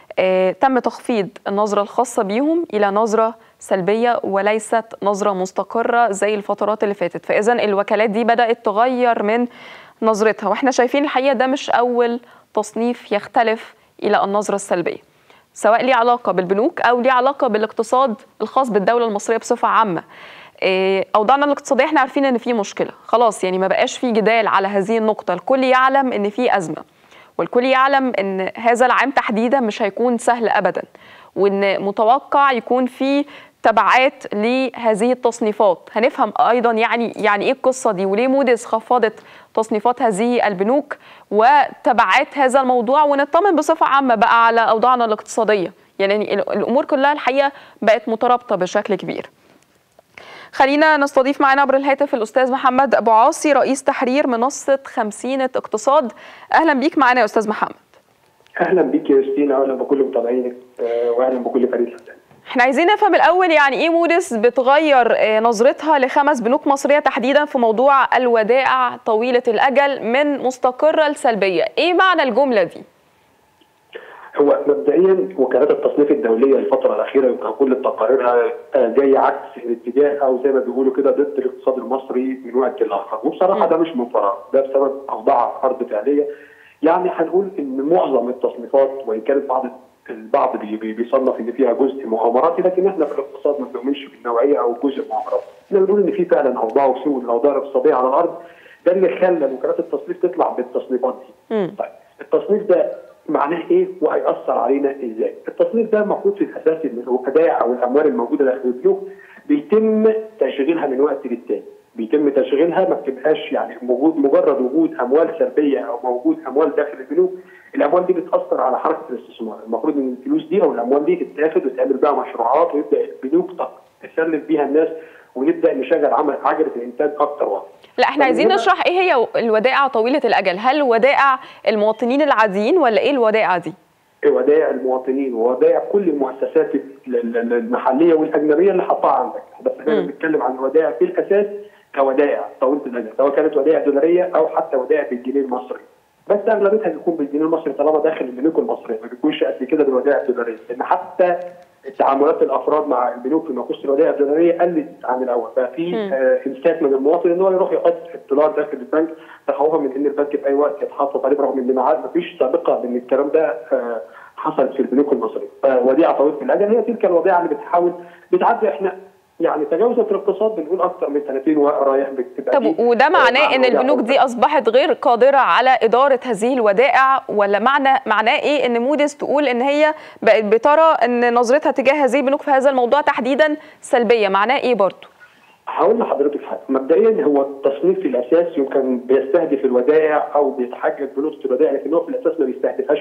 تم تخفيض النظرة الخاصة بيهم إلى نظرة سلبية وليست نظرة مستقرة زي الفترات اللي فاتت فإذا الوكالات دي بدأت تغير من نظرتها واحنا شايفين الحقيقة ده مش أول تصنيف يختلف إلى النظرة السلبية سواء ليه علاقة بالبنوك أو ليه علاقة بالاقتصاد الخاص بالدولة المصرية بصفة عامة إيه، اوضاعنا الاقتصاديه احنا عارفين ان في مشكله خلاص يعني ما بقاش في جدال على هذه النقطه الكل يعلم ان في ازمه والكل يعلم ان هذا العام تحديدا مش هيكون سهل ابدا وان متوقع يكون في تبعات لهذه التصنيفات هنفهم ايضا يعني يعني ايه القصه دي وليه موديز خفضت تصنيفات هذه البنوك وتبعات هذا الموضوع ونطمن بصفه عامه بقى على اوضاعنا الاقتصاديه يعني الامور كلها الحقيقه بقت مترابطه بشكل كبير خلينا نستضيف معنا عبر الهاتف الاستاذ محمد ابو عاصي رئيس تحرير منصه خمسينة اقتصاد اهلا بيك معنا يا استاذ محمد
اهلا بيك يا يوستينا واهلا بكل متابعينك آه، واهلا بكل فريق الفتاه
احنا عايزين نفهم الاول يعني ايه موديس بتغير آه، نظرتها لخمس بنوك مصريه تحديدا في موضوع الودائع طويله الاجل من مستقره لسلبيه ايه معنى الجمله دي
هو مبدئيا وكالات التصنيف الدوليه الفتره الاخيره يمكن كل تقاريرها آه، جايه عكس الاتجاه او زي ما بيقولوا كده ضد الاقتصاد المصري من وقت لاخر وبصراحه ده مش من فراغ ده بسبب اوضاع ارض فعليه يعني هنقول ان معظم التصنيفات وان كانت بعض البعض بي- بي- بيصنف ان فيها جزء مؤامراتي لكن احنا في الاقتصاد ما بنؤمنش بالنوعيه او جزء مؤامراتي احنا بنقول ان في فعلا اوضاع وسوء الاوضاع الاقتصاديه على الارض ده اللي خلى وكالات التصنيف تطلع بالتصنيفات دي
مم.
طيب التصنيف ده معناه ايه وهيأثر علينا ازاي؟ التصنيف ده المفروض في الاساس ان الودائع او الاموال الموجوده داخل البنوك بيتم تشغيلها من وقت للتاني بيتم تشغيلها ما بتبقاش يعني موجود مجرد وجود اموال سلبيه او وجود اموال داخل البنوك الاموال دي بتاثر على حركه الاستثمار المفروض ان الفلوس دي او الاموال دي تتاخد وتعمل بها مشروعات ويبدا البنوك تسلف بيها الناس ونبدا نشغل عمل عجله الانتاج اكتر واكتر
لا احنا عايزين نشرح ايه هي الودائع طويله الاجل هل ودائع المواطنين العاديين ولا ايه الودائع دي
ودائع المواطنين وودائع كل المؤسسات المحليه والاجنبيه اللي حطها عندك بس احنا بنتكلم عن الودائع في الاساس كودائع طويله الاجل سواء كانت ودائع دولاريه او حتى ودائع بالجنيه المصري بس اغلبيتها بيكون بالجنيه المصري طالما داخل البنوك المصريه ما بيكونش قد كده بالودائع الدولاريه لان حتى تعاملات الافراد مع البنوك فيما يخص الودائع الدولاريه قلت عن الاول بقى في آه امساك من المواطن ان هو يروح يحط الدولار داخل البنك تخوفا من ان البنك في اي وقت يتحفظ عليه رغم ان ما فيش سابقه بان الكلام ده آه حصل في البنوك المصريه فوديعه طويله الاجل هي تلك الوديعه اللي بتحاول بتعدي احنا يعني تجاوزت الاقتصاد بنقول اكثر من 30 رايح بتبقى
طب وده معناه ان البنوك دي اصبحت غير قادره على اداره هذه الودائع ولا معنى معناه ايه ان موديس تقول ان هي بقت بترى ان نظرتها تجاه هذه البنوك في هذا الموضوع تحديدا سلبيه معناه ايه برضه؟
هقول لحضرتك حاجه مبدئيا هو التصنيف في الاساس يمكن بيستهدف الودائع او بيتحجج بنقطه الودائع لكن هو في الاساس ما بيستهدفهاش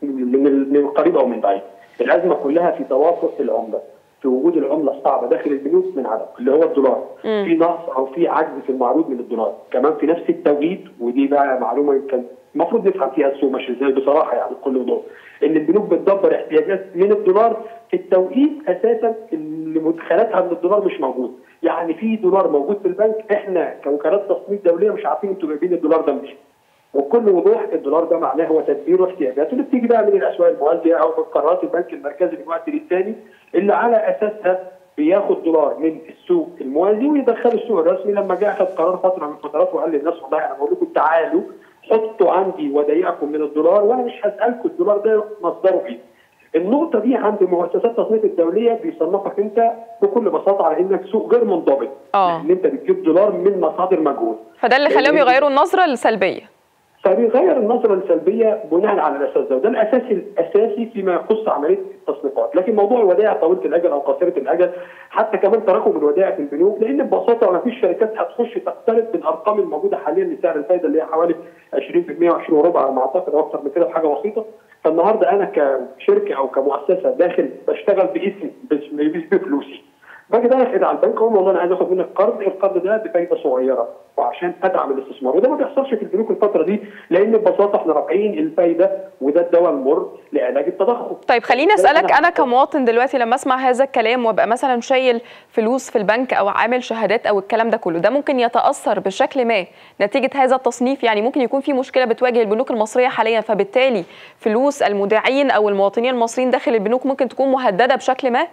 من من قريب او من بعيد الازمه كلها في توافق العمله في وجود العمله الصعبه داخل البنوك من عدم اللي هو الدولار مم. في نقص او في عجز في المعروض من الدولار كمان في نفس التوقيت ودي بقى معلومه يمكن المفروض نفهم فيها السوق ماشي ازاي بصراحه يعني بكل وضوح ان البنوك بتدبر احتياجات من الدولار في التوقيت اساسا اللي مدخلاتها من الدولار مش موجود يعني في دولار موجود في البنك احنا كوكالات تصنيف دوليه مش عارفين انتوا جايبين الدولار ده منين وبكل وضوح الدولار ده معناه هو تدبير واحتياجاته اللي بتيجي بقى من الاسواق الموازيه او من قرارات البنك المركزي من وقت للتاني اللي على اساسها بياخد دولار من السوق الموازي ويدخله السوق الرسمي لما جه اخذ قرار فتره من الفترات وقال للناس والله انا بقول لكم تعالوا حطوا عندي ودائعكم من الدولار وانا مش هسالكم الدولار ده مصدره ايه. النقطه دي عند مؤسسات التصنيف الدوليه بيصنفك انت بكل بساطه على انك سوق غير منضبط.
اه
ان انت بتجيب دولار من مصادر مجهول.
فده اللي خلاهم يغيروا النظره السلبيه.
فبيغير النظره السلبيه بناء على الاساس ده وده الاساس الاساسي فيما يخص عمليه التصنيفات لكن موضوع الودائع طويله الاجل او قصيره الاجل حتى كمان تراكم الودائع في البنوك لان ببساطه ما فيش شركات هتخش تقترب بالارقام الموجوده حاليا لسعر الفائده اللي هي حوالي 20% و20 وربع على ما اعتقد او اكثر من كده بحاجه بسيطه فالنهارده انا كشركه او كمؤسسه داخل بشتغل باسمي مش بفلوسي باجي داخل على البنك اقول والله انا عايز اخد منك قرض القرض ده بفايده صغيره وعشان ادعم الاستثمار وده ما بيحصلش في البنوك الفتره دي لان ببساطه احنا رافعين الفايده وده الدواء المر لعلاج التضخم.
طيب خليني اسالك انا كمواطن دلوقتي لما اسمع هذا الكلام وابقى مثلا شايل فلوس في البنك او عامل شهادات او الكلام ده كله ده ممكن يتاثر بشكل ما نتيجه هذا التصنيف يعني ممكن يكون في مشكله بتواجه البنوك المصريه حاليا فبالتالي فلوس المودعين او المواطنين المصريين داخل البنوك ممكن تكون مهدده بشكل ما؟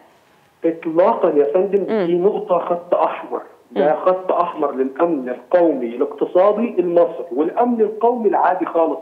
اطلاقا يا فندم دي نقطه خط احمر ده خط احمر للامن القومي الاقتصادي المصري والامن القومي العادي خالص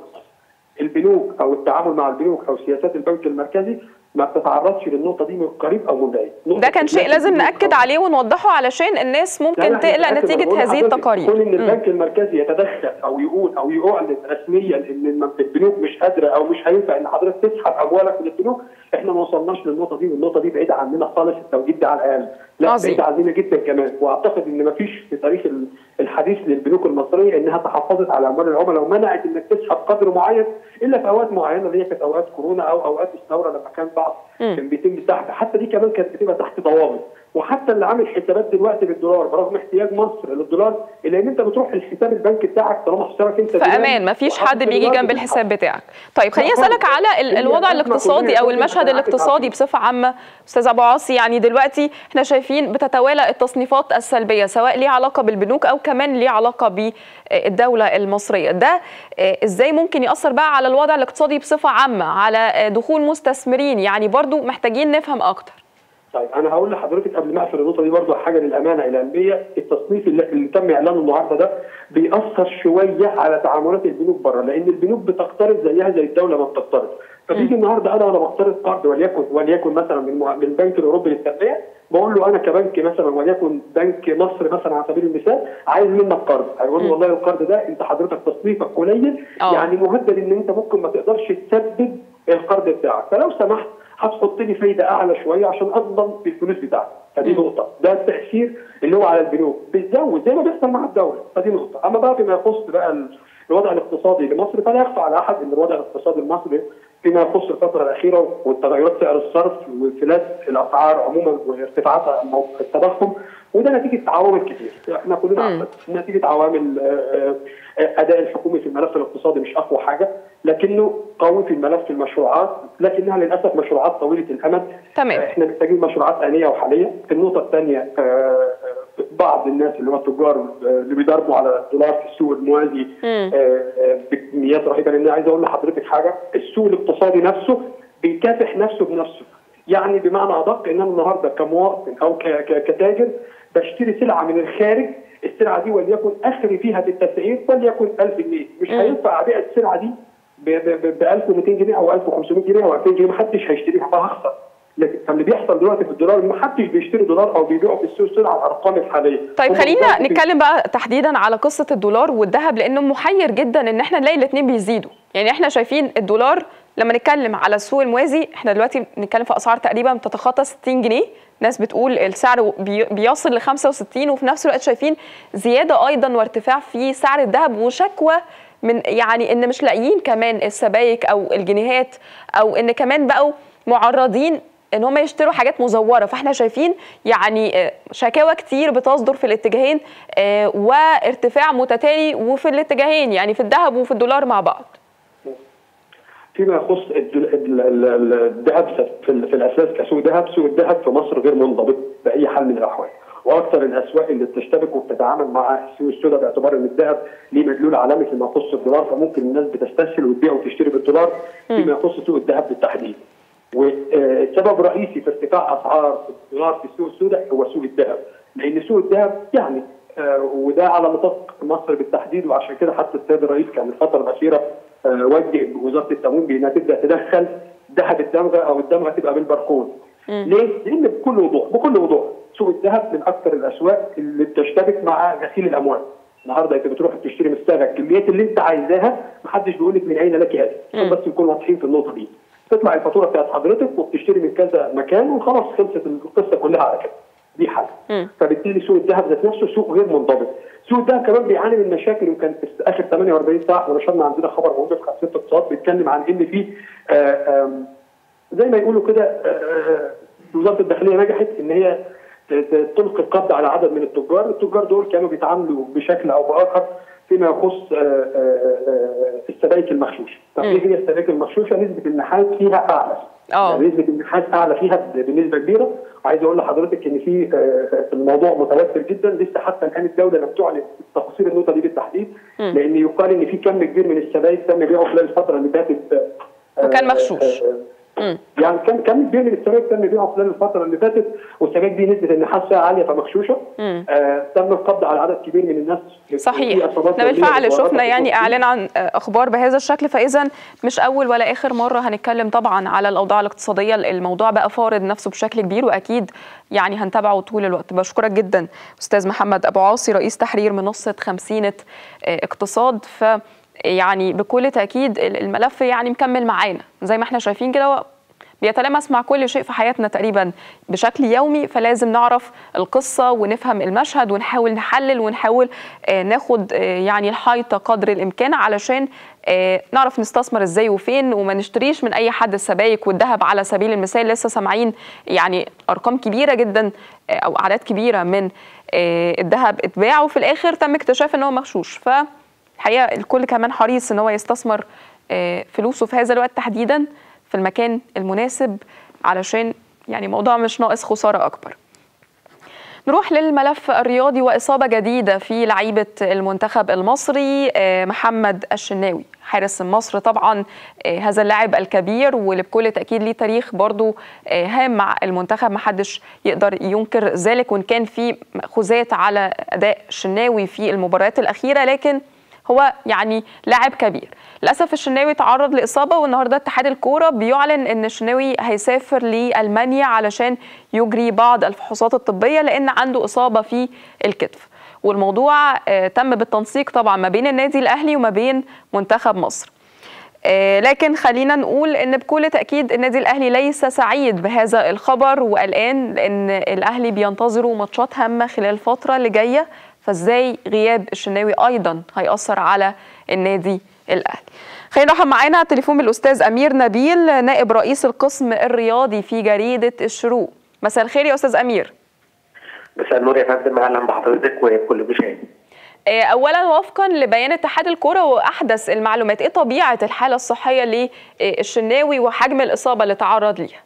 البنوك او التعامل مع البنوك او سياسات البنك المركزي ما بتتعرضش للنقطه دي من قريب او من بعيد
ده كان شيء لازم ناكد عليه ونوضحه علشان الناس ممكن تقلق نتيجه هذه التقارير
كون ان البنك المركزي يتدخل او يقول او يعلن رسميا ان البنوك مش قادره او مش هينفع ان حضرتك تسحب اموالك من البنوك احنا ما وصلناش للنقطه دي والنقطه دي بعيده عننا خالص التوجيه ده على الاقل لا بعيده عننا جدا كمان واعتقد ان ما فيش في تاريخ الحديث للبنوك المصريه انها تحفظت على اموال العملاء ومنعت انك تسحب قدر معين الا في اوقات معينه اللي هي كانت اوقات كورونا او اوقات الثوره لما كان بعض كان بيتم تحت حتى دي كمان كانت بتبقى تحت ضوابط وحتى اللي عامل حسابات دلوقتي بالدولار برغم احتياج مصر للدولار الا ان انت بتروح للحساب البنكي بتاعك طالما حسابك انت
فامان ما فيش حد بيجي جنب الحساب بتاعك طيب خليني اسالك على الوضع الاقتصادي او المشهد الاقتصادي بصفه عامه استاذ ابو عاصي يعني دلوقتي احنا شايفين بتتوالى التصنيفات السلبيه سواء ليه علاقه بالبنوك او كمان ليه علاقه بالدوله المصريه ده ازاي ممكن ياثر بقى على الوضع الاقتصادي بصفه عامه على دخول مستثمرين يعني برضو محتاجين نفهم اكتر
طيب انا هقول لحضرتك قبل ما اقفل النقطه دي برضه حاجه للامانه العلميه التصنيف اللي, اللي تم اعلانه النهارده ده بيأثر شويه على تعاملات البنوك بره لان البنوك بتقترض زيها زي الدوله ما بتقترض فبيجي النهارده انا وانا بقترض قرض وليكن وليكن مثلا من من البنك الاوروبي للتنميه بقول له انا كبنك مثلا وليكن بنك مصر مثلا على سبيل المثال عايز منك قرض هيقول لي والله القرض ده انت حضرتك تصنيفك قليل
أوه.
يعني مهدد ان انت ممكن ما تقدرش تسدد القرض بتاعك فلو سمحت هتحط لي فايده اعلى شويه عشان اضمن الفلوس بتاعتي فدي نقطه ده التاثير اللي هو على البنوك بتزود زي ما بيحصل مع الدوله فدي نقطه اما بقى فيما يخص بقى الوضع الاقتصادي لمصر فلا يخفى على احد ان الوضع الاقتصادي المصري فيما يخص الفتره الاخيره والتغيرات سعر الصرف وانفلات الاسعار عموما وارتفاعات التضخم وده نتيجه عوامل كتير احنا كلنا عارفين نتيجه عوامل اداء الحكومي في الملف الاقتصادي مش اقوى حاجه لكنه قوي في الملف المشروعات لكنها للاسف مشروعات طويله الامد
تمام
احنا محتاجين مشروعات انيه وحاليه النقطه الثانيه بعض الناس اللي هو التجار اللي بيضربوا على الدولار في السوق الموازي بكميات رهيبه لان عايز اقول لحضرتك حاجه السوق الاقتصادي نفسه بيكافح نفسه بنفسه يعني بمعنى ادق ان انا النهارده كمواطن او كتاجر بشتري سلعه من الخارج السلعه دي وليكن اخري فيها في التسعير وليكن 1000 جنيه مش هينفع ابيع السلعه دي ب 1200 جنيه او 1500 جنيه او 2000 جنيه محدش هيشتريها فهخسر لكن فاللي بيحصل دلوقتي في الدولار ما حدش بيشتري دولار او بيبيعوا في السوق سلعه على الارقام الحاليه
طيب خلينا نتكلم بقى تحديدا على قصه الدولار والذهب لانه محير جدا ان احنا نلاقي الاثنين بيزيدوا يعني احنا شايفين الدولار لما نتكلم على السوق الموازي احنا دلوقتي بنتكلم في اسعار تقريبا بتتخطى 60 جنيه ناس بتقول السعر بيصل ل 65 وفي نفس الوقت شايفين زياده ايضا وارتفاع في سعر الذهب وشكوى من يعني ان مش لاقيين كمان السبائك او الجنيهات او ان كمان بقوا معرضين ان هم يشتروا حاجات مزوره فاحنا شايفين يعني شكاوى كتير بتصدر في الاتجاهين وارتفاع متتالي وفي الاتجاهين يعني في الذهب وفي الدولار مع بعض
فيما يخص الذهب في الاساس كسوق ذهب سوق الذهب في مصر غير منضبط باي حال من الاحوال واكثر الاسواق اللي بتشتبك وبتتعامل مع السوق السوداء باعتبار ان الذهب ليه مدلول عالمي فيما يخص الدولار فممكن الناس بتستسهل وتبيع وتشتري بالدولار فيما يخص سوق الذهب بالتحديد. والسبب الرئيسي في ارتفاع اسعار الدولار في السوق السوداء هو سوق الذهب لان سوق الذهب يعني آه وده على نطاق مصر بالتحديد وعشان كده حتى السيد الرئيس كان الفتره الاخيره آه وجه وزاره التموين بانها تبدا تدخل ذهب الدمغه او الدمغه تبقى بالباركود. ليه؟ لان بكل وضوح بكل وضوح سوق الذهب من اكثر الاسواق اللي بتشتبك مع غسيل الاموال. النهارده انت بتروح تشتري مستغل الكميات اللي انت عايزاها محدش بيقول لك من اين لك هذا عشان بس نكون واضحين في النقطه دي. تطلع الفاتوره بتاعت حضرتك وبتشتري من كذا مكان وخلاص خلصت القصه كلها على كده دي حاجه فبالتالي سوق الذهب ذات نفسه سوق غير منضبط سوق الذهب كمان بيعاني من مشاكل يمكن في اخر 48 ساعه احنا نشرنا عندنا خبر مهم في خمسيه اقتصاد بيتكلم عن ان في زي ما يقولوا كده وزاره الداخليه نجحت ان هي تلقي القبض على عدد من التجار، التجار دول كانوا بيتعاملوا بشكل او باخر فيما يخص السبائك المغشوشه. طب ايه هي السبائك المغشوشه؟ نسبه النحاس فيها اعلى.
اه
يعني نسبه النحاس اعلى فيها بنسبه كبيره، وعايز اقول لحضرتك ان في الموضوع متوتر جدا لسه حتى الان الدوله لم تعلن تفاصيل النقطه دي بالتحديد لان يقال ان في كم كبير من السبائك تم بيعه خلال الفتره اللي فاتت
وكان مغشوش.
يعني كان كم كبير من السبائك تم بيعه خلال الفتره اللي فاتت والسبائك دي نسبه النحاس فيها عاليه فمغشوشه آه تم القبض على عدد كبير من الناس
صحيح احنا بالفعل شفنا يعني اعلان عن اخبار بهذا الشكل فاذا مش اول ولا اخر مره هنتكلم طبعا على الاوضاع الاقتصاديه الموضوع بقى فارض نفسه بشكل كبير واكيد يعني هنتابعه طول الوقت بشكرك جدا استاذ محمد ابو عاصي رئيس تحرير منصه خمسينه اقتصاد ف يعني بكل تاكيد الملف يعني مكمل معانا زي ما احنا شايفين كده بيتلامس مع كل شيء في حياتنا تقريبا بشكل يومي فلازم نعرف القصه ونفهم المشهد ونحاول نحلل ونحاول ناخد يعني الحيطه قدر الامكان علشان نعرف نستثمر ازاي وفين وما نشتريش من اي حد السبائك والذهب على سبيل المثال لسه سامعين يعني ارقام كبيره جدا او اعداد كبيره من الذهب اتباع وفي الاخر تم اكتشاف ان هو مغشوش فالحقيقه الكل كمان حريص ان هو يستثمر فلوسه في هذا الوقت تحديدا في المكان المناسب علشان يعني موضوع مش ناقص خسارة أكبر نروح للملف الرياضي وإصابة جديدة في لعيبة المنتخب المصري محمد الشناوي حارس مصر طبعا هذا اللاعب الكبير واللي بكل تأكيد ليه تاريخ برضو هام مع المنتخب محدش يقدر ينكر ذلك وإن كان في مأخوذات على أداء الشناوي في المباريات الأخيرة لكن هو يعني لاعب كبير للاسف الشناوي تعرض لاصابه والنهارده اتحاد الكوره بيعلن ان الشناوي هيسافر لالمانيا علشان يجري بعض الفحوصات الطبيه لان عنده اصابه في الكتف والموضوع تم بالتنسيق طبعا ما بين النادي الاهلي وما بين منتخب مصر آه، لكن خلينا نقول ان بكل تاكيد النادي الاهلي ليس سعيد بهذا الخبر وقلقان لان الاهلي بينتظروا ماتشات هامه خلال الفتره اللي جايه فازاي غياب الشناوي ايضا هياثر على النادي الاهلي خلينا نرحب معانا على التليفون بالاستاذ امير نبيل نائب رئيس القسم الرياضي في جريده الشروق مساء الخير يا استاذ امير
مساء النور يا فندم اهلا بحضرتك وكل مشاهد
آه، اولا وفقا لبيان اتحاد الكره واحدث المعلومات ايه طبيعه الحاله الصحيه للشناوي وحجم الاصابه اللي تعرض ليها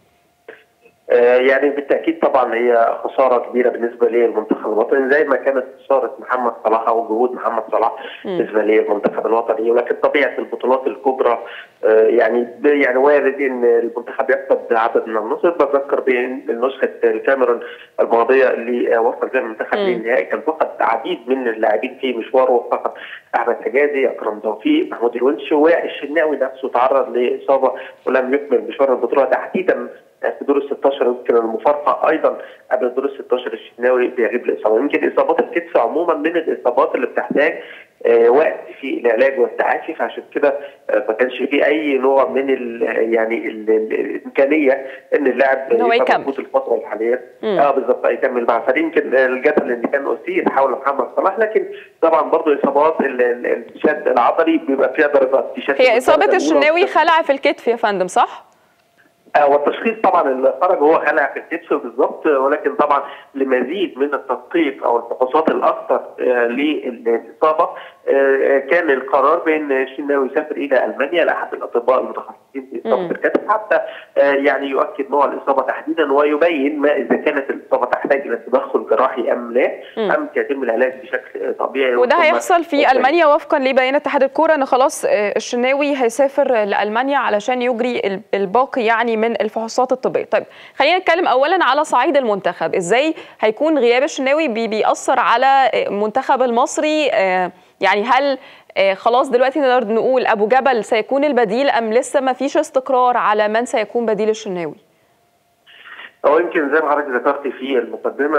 آه، يعني بالتاكيد طبعا هي خساره كبيره بالنسبه للمنتخب الوطني زي ما كانت خساره محمد صلاح او جهود محمد صلاح بالنسبه للمنتخب الوطني ولكن طبيعه البطولات الكبرى آه، يعني يعني وارد ان المنتخب يفقد عدد من النصر بذكر بان نسخه الكاميرون الماضيه اللي وصل فيها المنتخب للنهائي كان فقد عديد من اللاعبين في مشواره فقط احمد حجازي اكرم توفيق محمود الونش والشناوي نفسه تعرض لاصابه ولم يكمل مشوار البطوله تحديدا في دور ال 16 يمكن المفارقه ايضا قبل دور ال 16 الشناوي بيغيب الاصابه يمكن اصابات الكتف عموما من الاصابات اللي بتحتاج آه وقت في العلاج والتعافي فعشان كده آه ما كانش في اي نوع من ال يعني ال ال الامكانيه ان اللاعب
هو يكمل
الفتره الحاليه اه بالظبط يكمل مع فريق يمكن الجدل اللي كان اثير حول محمد صلاح لكن طبعا برضه اصابات الشد العضلي بيبقى فيها درجات
هي اصابه الشناوي خلع في الكتف يا فندم صح؟
والتشخيص طبعا اللي خرج هو خلع في الكتف بالظبط ولكن طبعا لمزيد من التدقيق او الفحوصات الاكثر للاصابه كان القرار بان الشناوي يسافر الى المانيا لاحد الاطباء المتخصصين في اصابه الكتف حتى يعني يؤكد نوع الاصابه تحديدا ويبين ما اذا كانت الاصابه تحتاج الى تدخل جراحي ام لا ام يتم العلاج بشكل طبيعي
وده هيحصل في المانيا وفقا لبيان اتحاد الكوره ان خلاص الشناوي هيسافر لالمانيا علشان يجري الباقي يعني من الفحوصات الطبيه طيب خلينا نتكلم اولا على صعيد المنتخب ازاي هيكون غياب الشناوي بي بيأثر على المنتخب المصري يعني هل خلاص دلوقتي نقدر نقول ابو جبل سيكون البديل ام لسه ما فيش استقرار على من سيكون بديل الشناوي
هو يمكن زي ما حضرتك ذكرت في المقدمه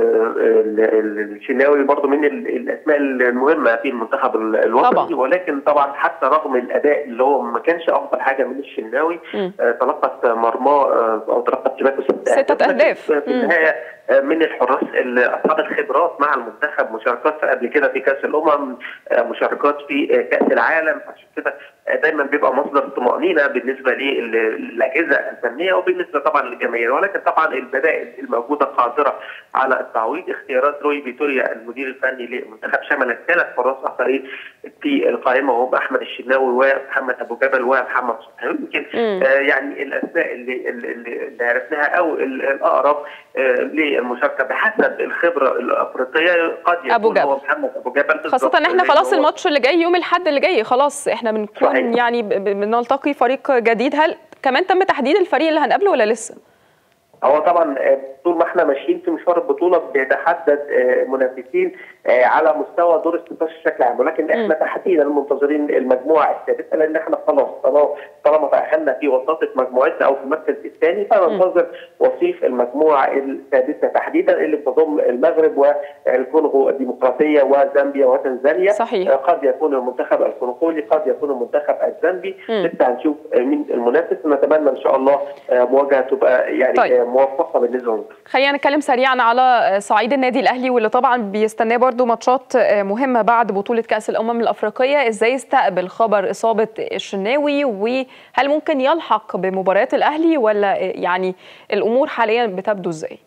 الشناوي برضه من الاسماء المهمه في المنتخب الوطني طبعا. ولكن طبعا حتى رغم الاداء اللي هو ما كانش افضل حاجه من الشناوي تلقت مرماه او تلقت شباكه
ستة اهداف
في النهايه من الحراس اصحاب الخبرات مع المنتخب مشاركات قبل كده في كاس الامم مشاركات في كاس العالم عشان كده دايما بيبقى مصدر طمانينه بالنسبه للاجهزه الفنيه وبالنسبه طبعا للجماهير ولكن طبعا البدائل الموجوده قادره على التعويض اختيارات روي فيتوريا المدير الفني للمنتخب شملت ثلاث حراس اخرين في القائمه وهم احمد الشناوي ومحمد ابو جبل ومحمد صبحي يمكن آه يعني الاسماء اللي, اللي عرفناها او الاقرب آه للمشاركه بحسب الخبره الافريقيه قد يكون
أبو جبل.
هو محمد ابو جبل
خاصه ان احنا خلاص الماتش اللي جاي يوم الاحد اللي جاي خلاص احنا بنكون صحيح. يعني بنلتقي فريق جديد هل كمان تم تحديد الفريق اللي هنقابله ولا لسه؟
هو طبعا طول ما احنا ماشيين في مشوار البطوله بيتحدد منافسين على مستوى دور ال 16 بشكل عام ولكن احنا تحديدا منتظرين المجموعه السادسه لان احنا خلاص طالما تاهلنا في وساطه مجموعتنا او في المركز الثاني فننتظر وصيف المجموعه السادسه تحديدا اللي بتضم المغرب والكونغو الديمقراطيه وزامبيا وتنزانيا
صحيح.
قد يكون المنتخب الكونغولي قد يكون المنتخب الزامبي لسه هنشوف مين المنافس نتمنى ان شاء الله مواجهه تبقى يعني
طيب.
موفقه بالنسبه لنا
خلينا نتكلم سريعا على صعيد النادي الاهلي واللي طبعا بيستناه برضو ماتشات مهمه بعد بطوله كاس الامم الافريقيه ازاي يستقبل خبر اصابه الشناوي وهل ممكن يلحق بمباريات الاهلي ولا يعني الامور حاليا بتبدو ازاي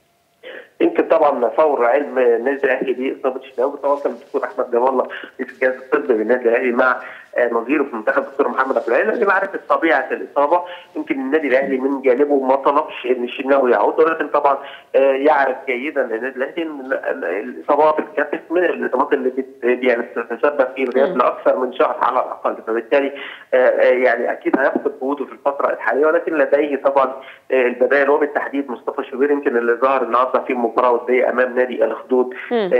يمكن طبعا فور علم النادي الاهلي باصابه الشناوي تواصل الدكتور احمد جمال الله رئيس الجهاز الطبي بالنادي الاهلي مع نظيره في المنتخب الدكتور محمد ابو العلا اللي معرفه طبيعه الاصابه يمكن النادي الاهلي من جانبه ما طلبش ان الشناوي يعود ولكن طبعا يعرف جيدا النادي الاهلي ان الاصابات الكتف من الاصابات اللي يعني تتسبب في الغياب لاكثر من شهر على الاقل فبالتالي يعني اكيد هيفقد جهوده في الفتره الحاليه ولكن لديه طبعا البدائل وبالتحديد مصطفى شوبير يمكن اللي ظهر النهارده في مباراه وديه امام نادي الخدود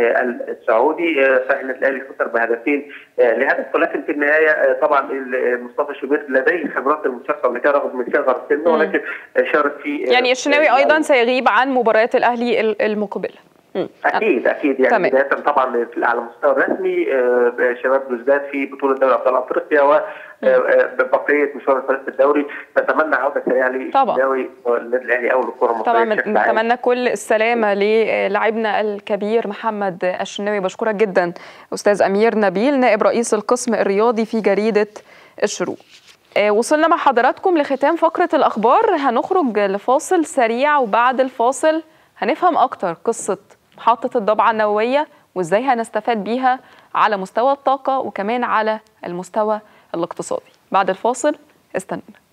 السعودي فاحنا الاهلي خسر بهدفين لهدف ولكن في النهايه طبعا مصطفى شوبير لديه خبرات المشاركه قبل كده رغم من صغر سنه ولكن شارك في
يعني الشناوي ايضا سيغيب عن مباريات الاهلي المقبله
اكيد اكيد يعني بدايه طبعا على المستوى الرسمي شباب بلوزداد في بطوله دوري ابطال افريقيا ببقيه مشوار الفريق الدوري نتمنى عوده سريعه
طبعا.
للدوري والنادي الاهلي او للكره المصريه
طبعا
بشكل عام.
نتمنى كل السلامه للاعبنا الكبير محمد الشناوي بشكرك جدا استاذ امير نبيل نائب رئيس القسم الرياضي في جريده الشروق آه، وصلنا مع حضراتكم لختام فقرة الأخبار هنخرج لفاصل سريع وبعد الفاصل هنفهم أكتر قصة محطة الضبعة النووية وإزاي هنستفاد بيها على مستوى الطاقة وكمان على المستوى الاقتصادي بعد الفاصل استنونا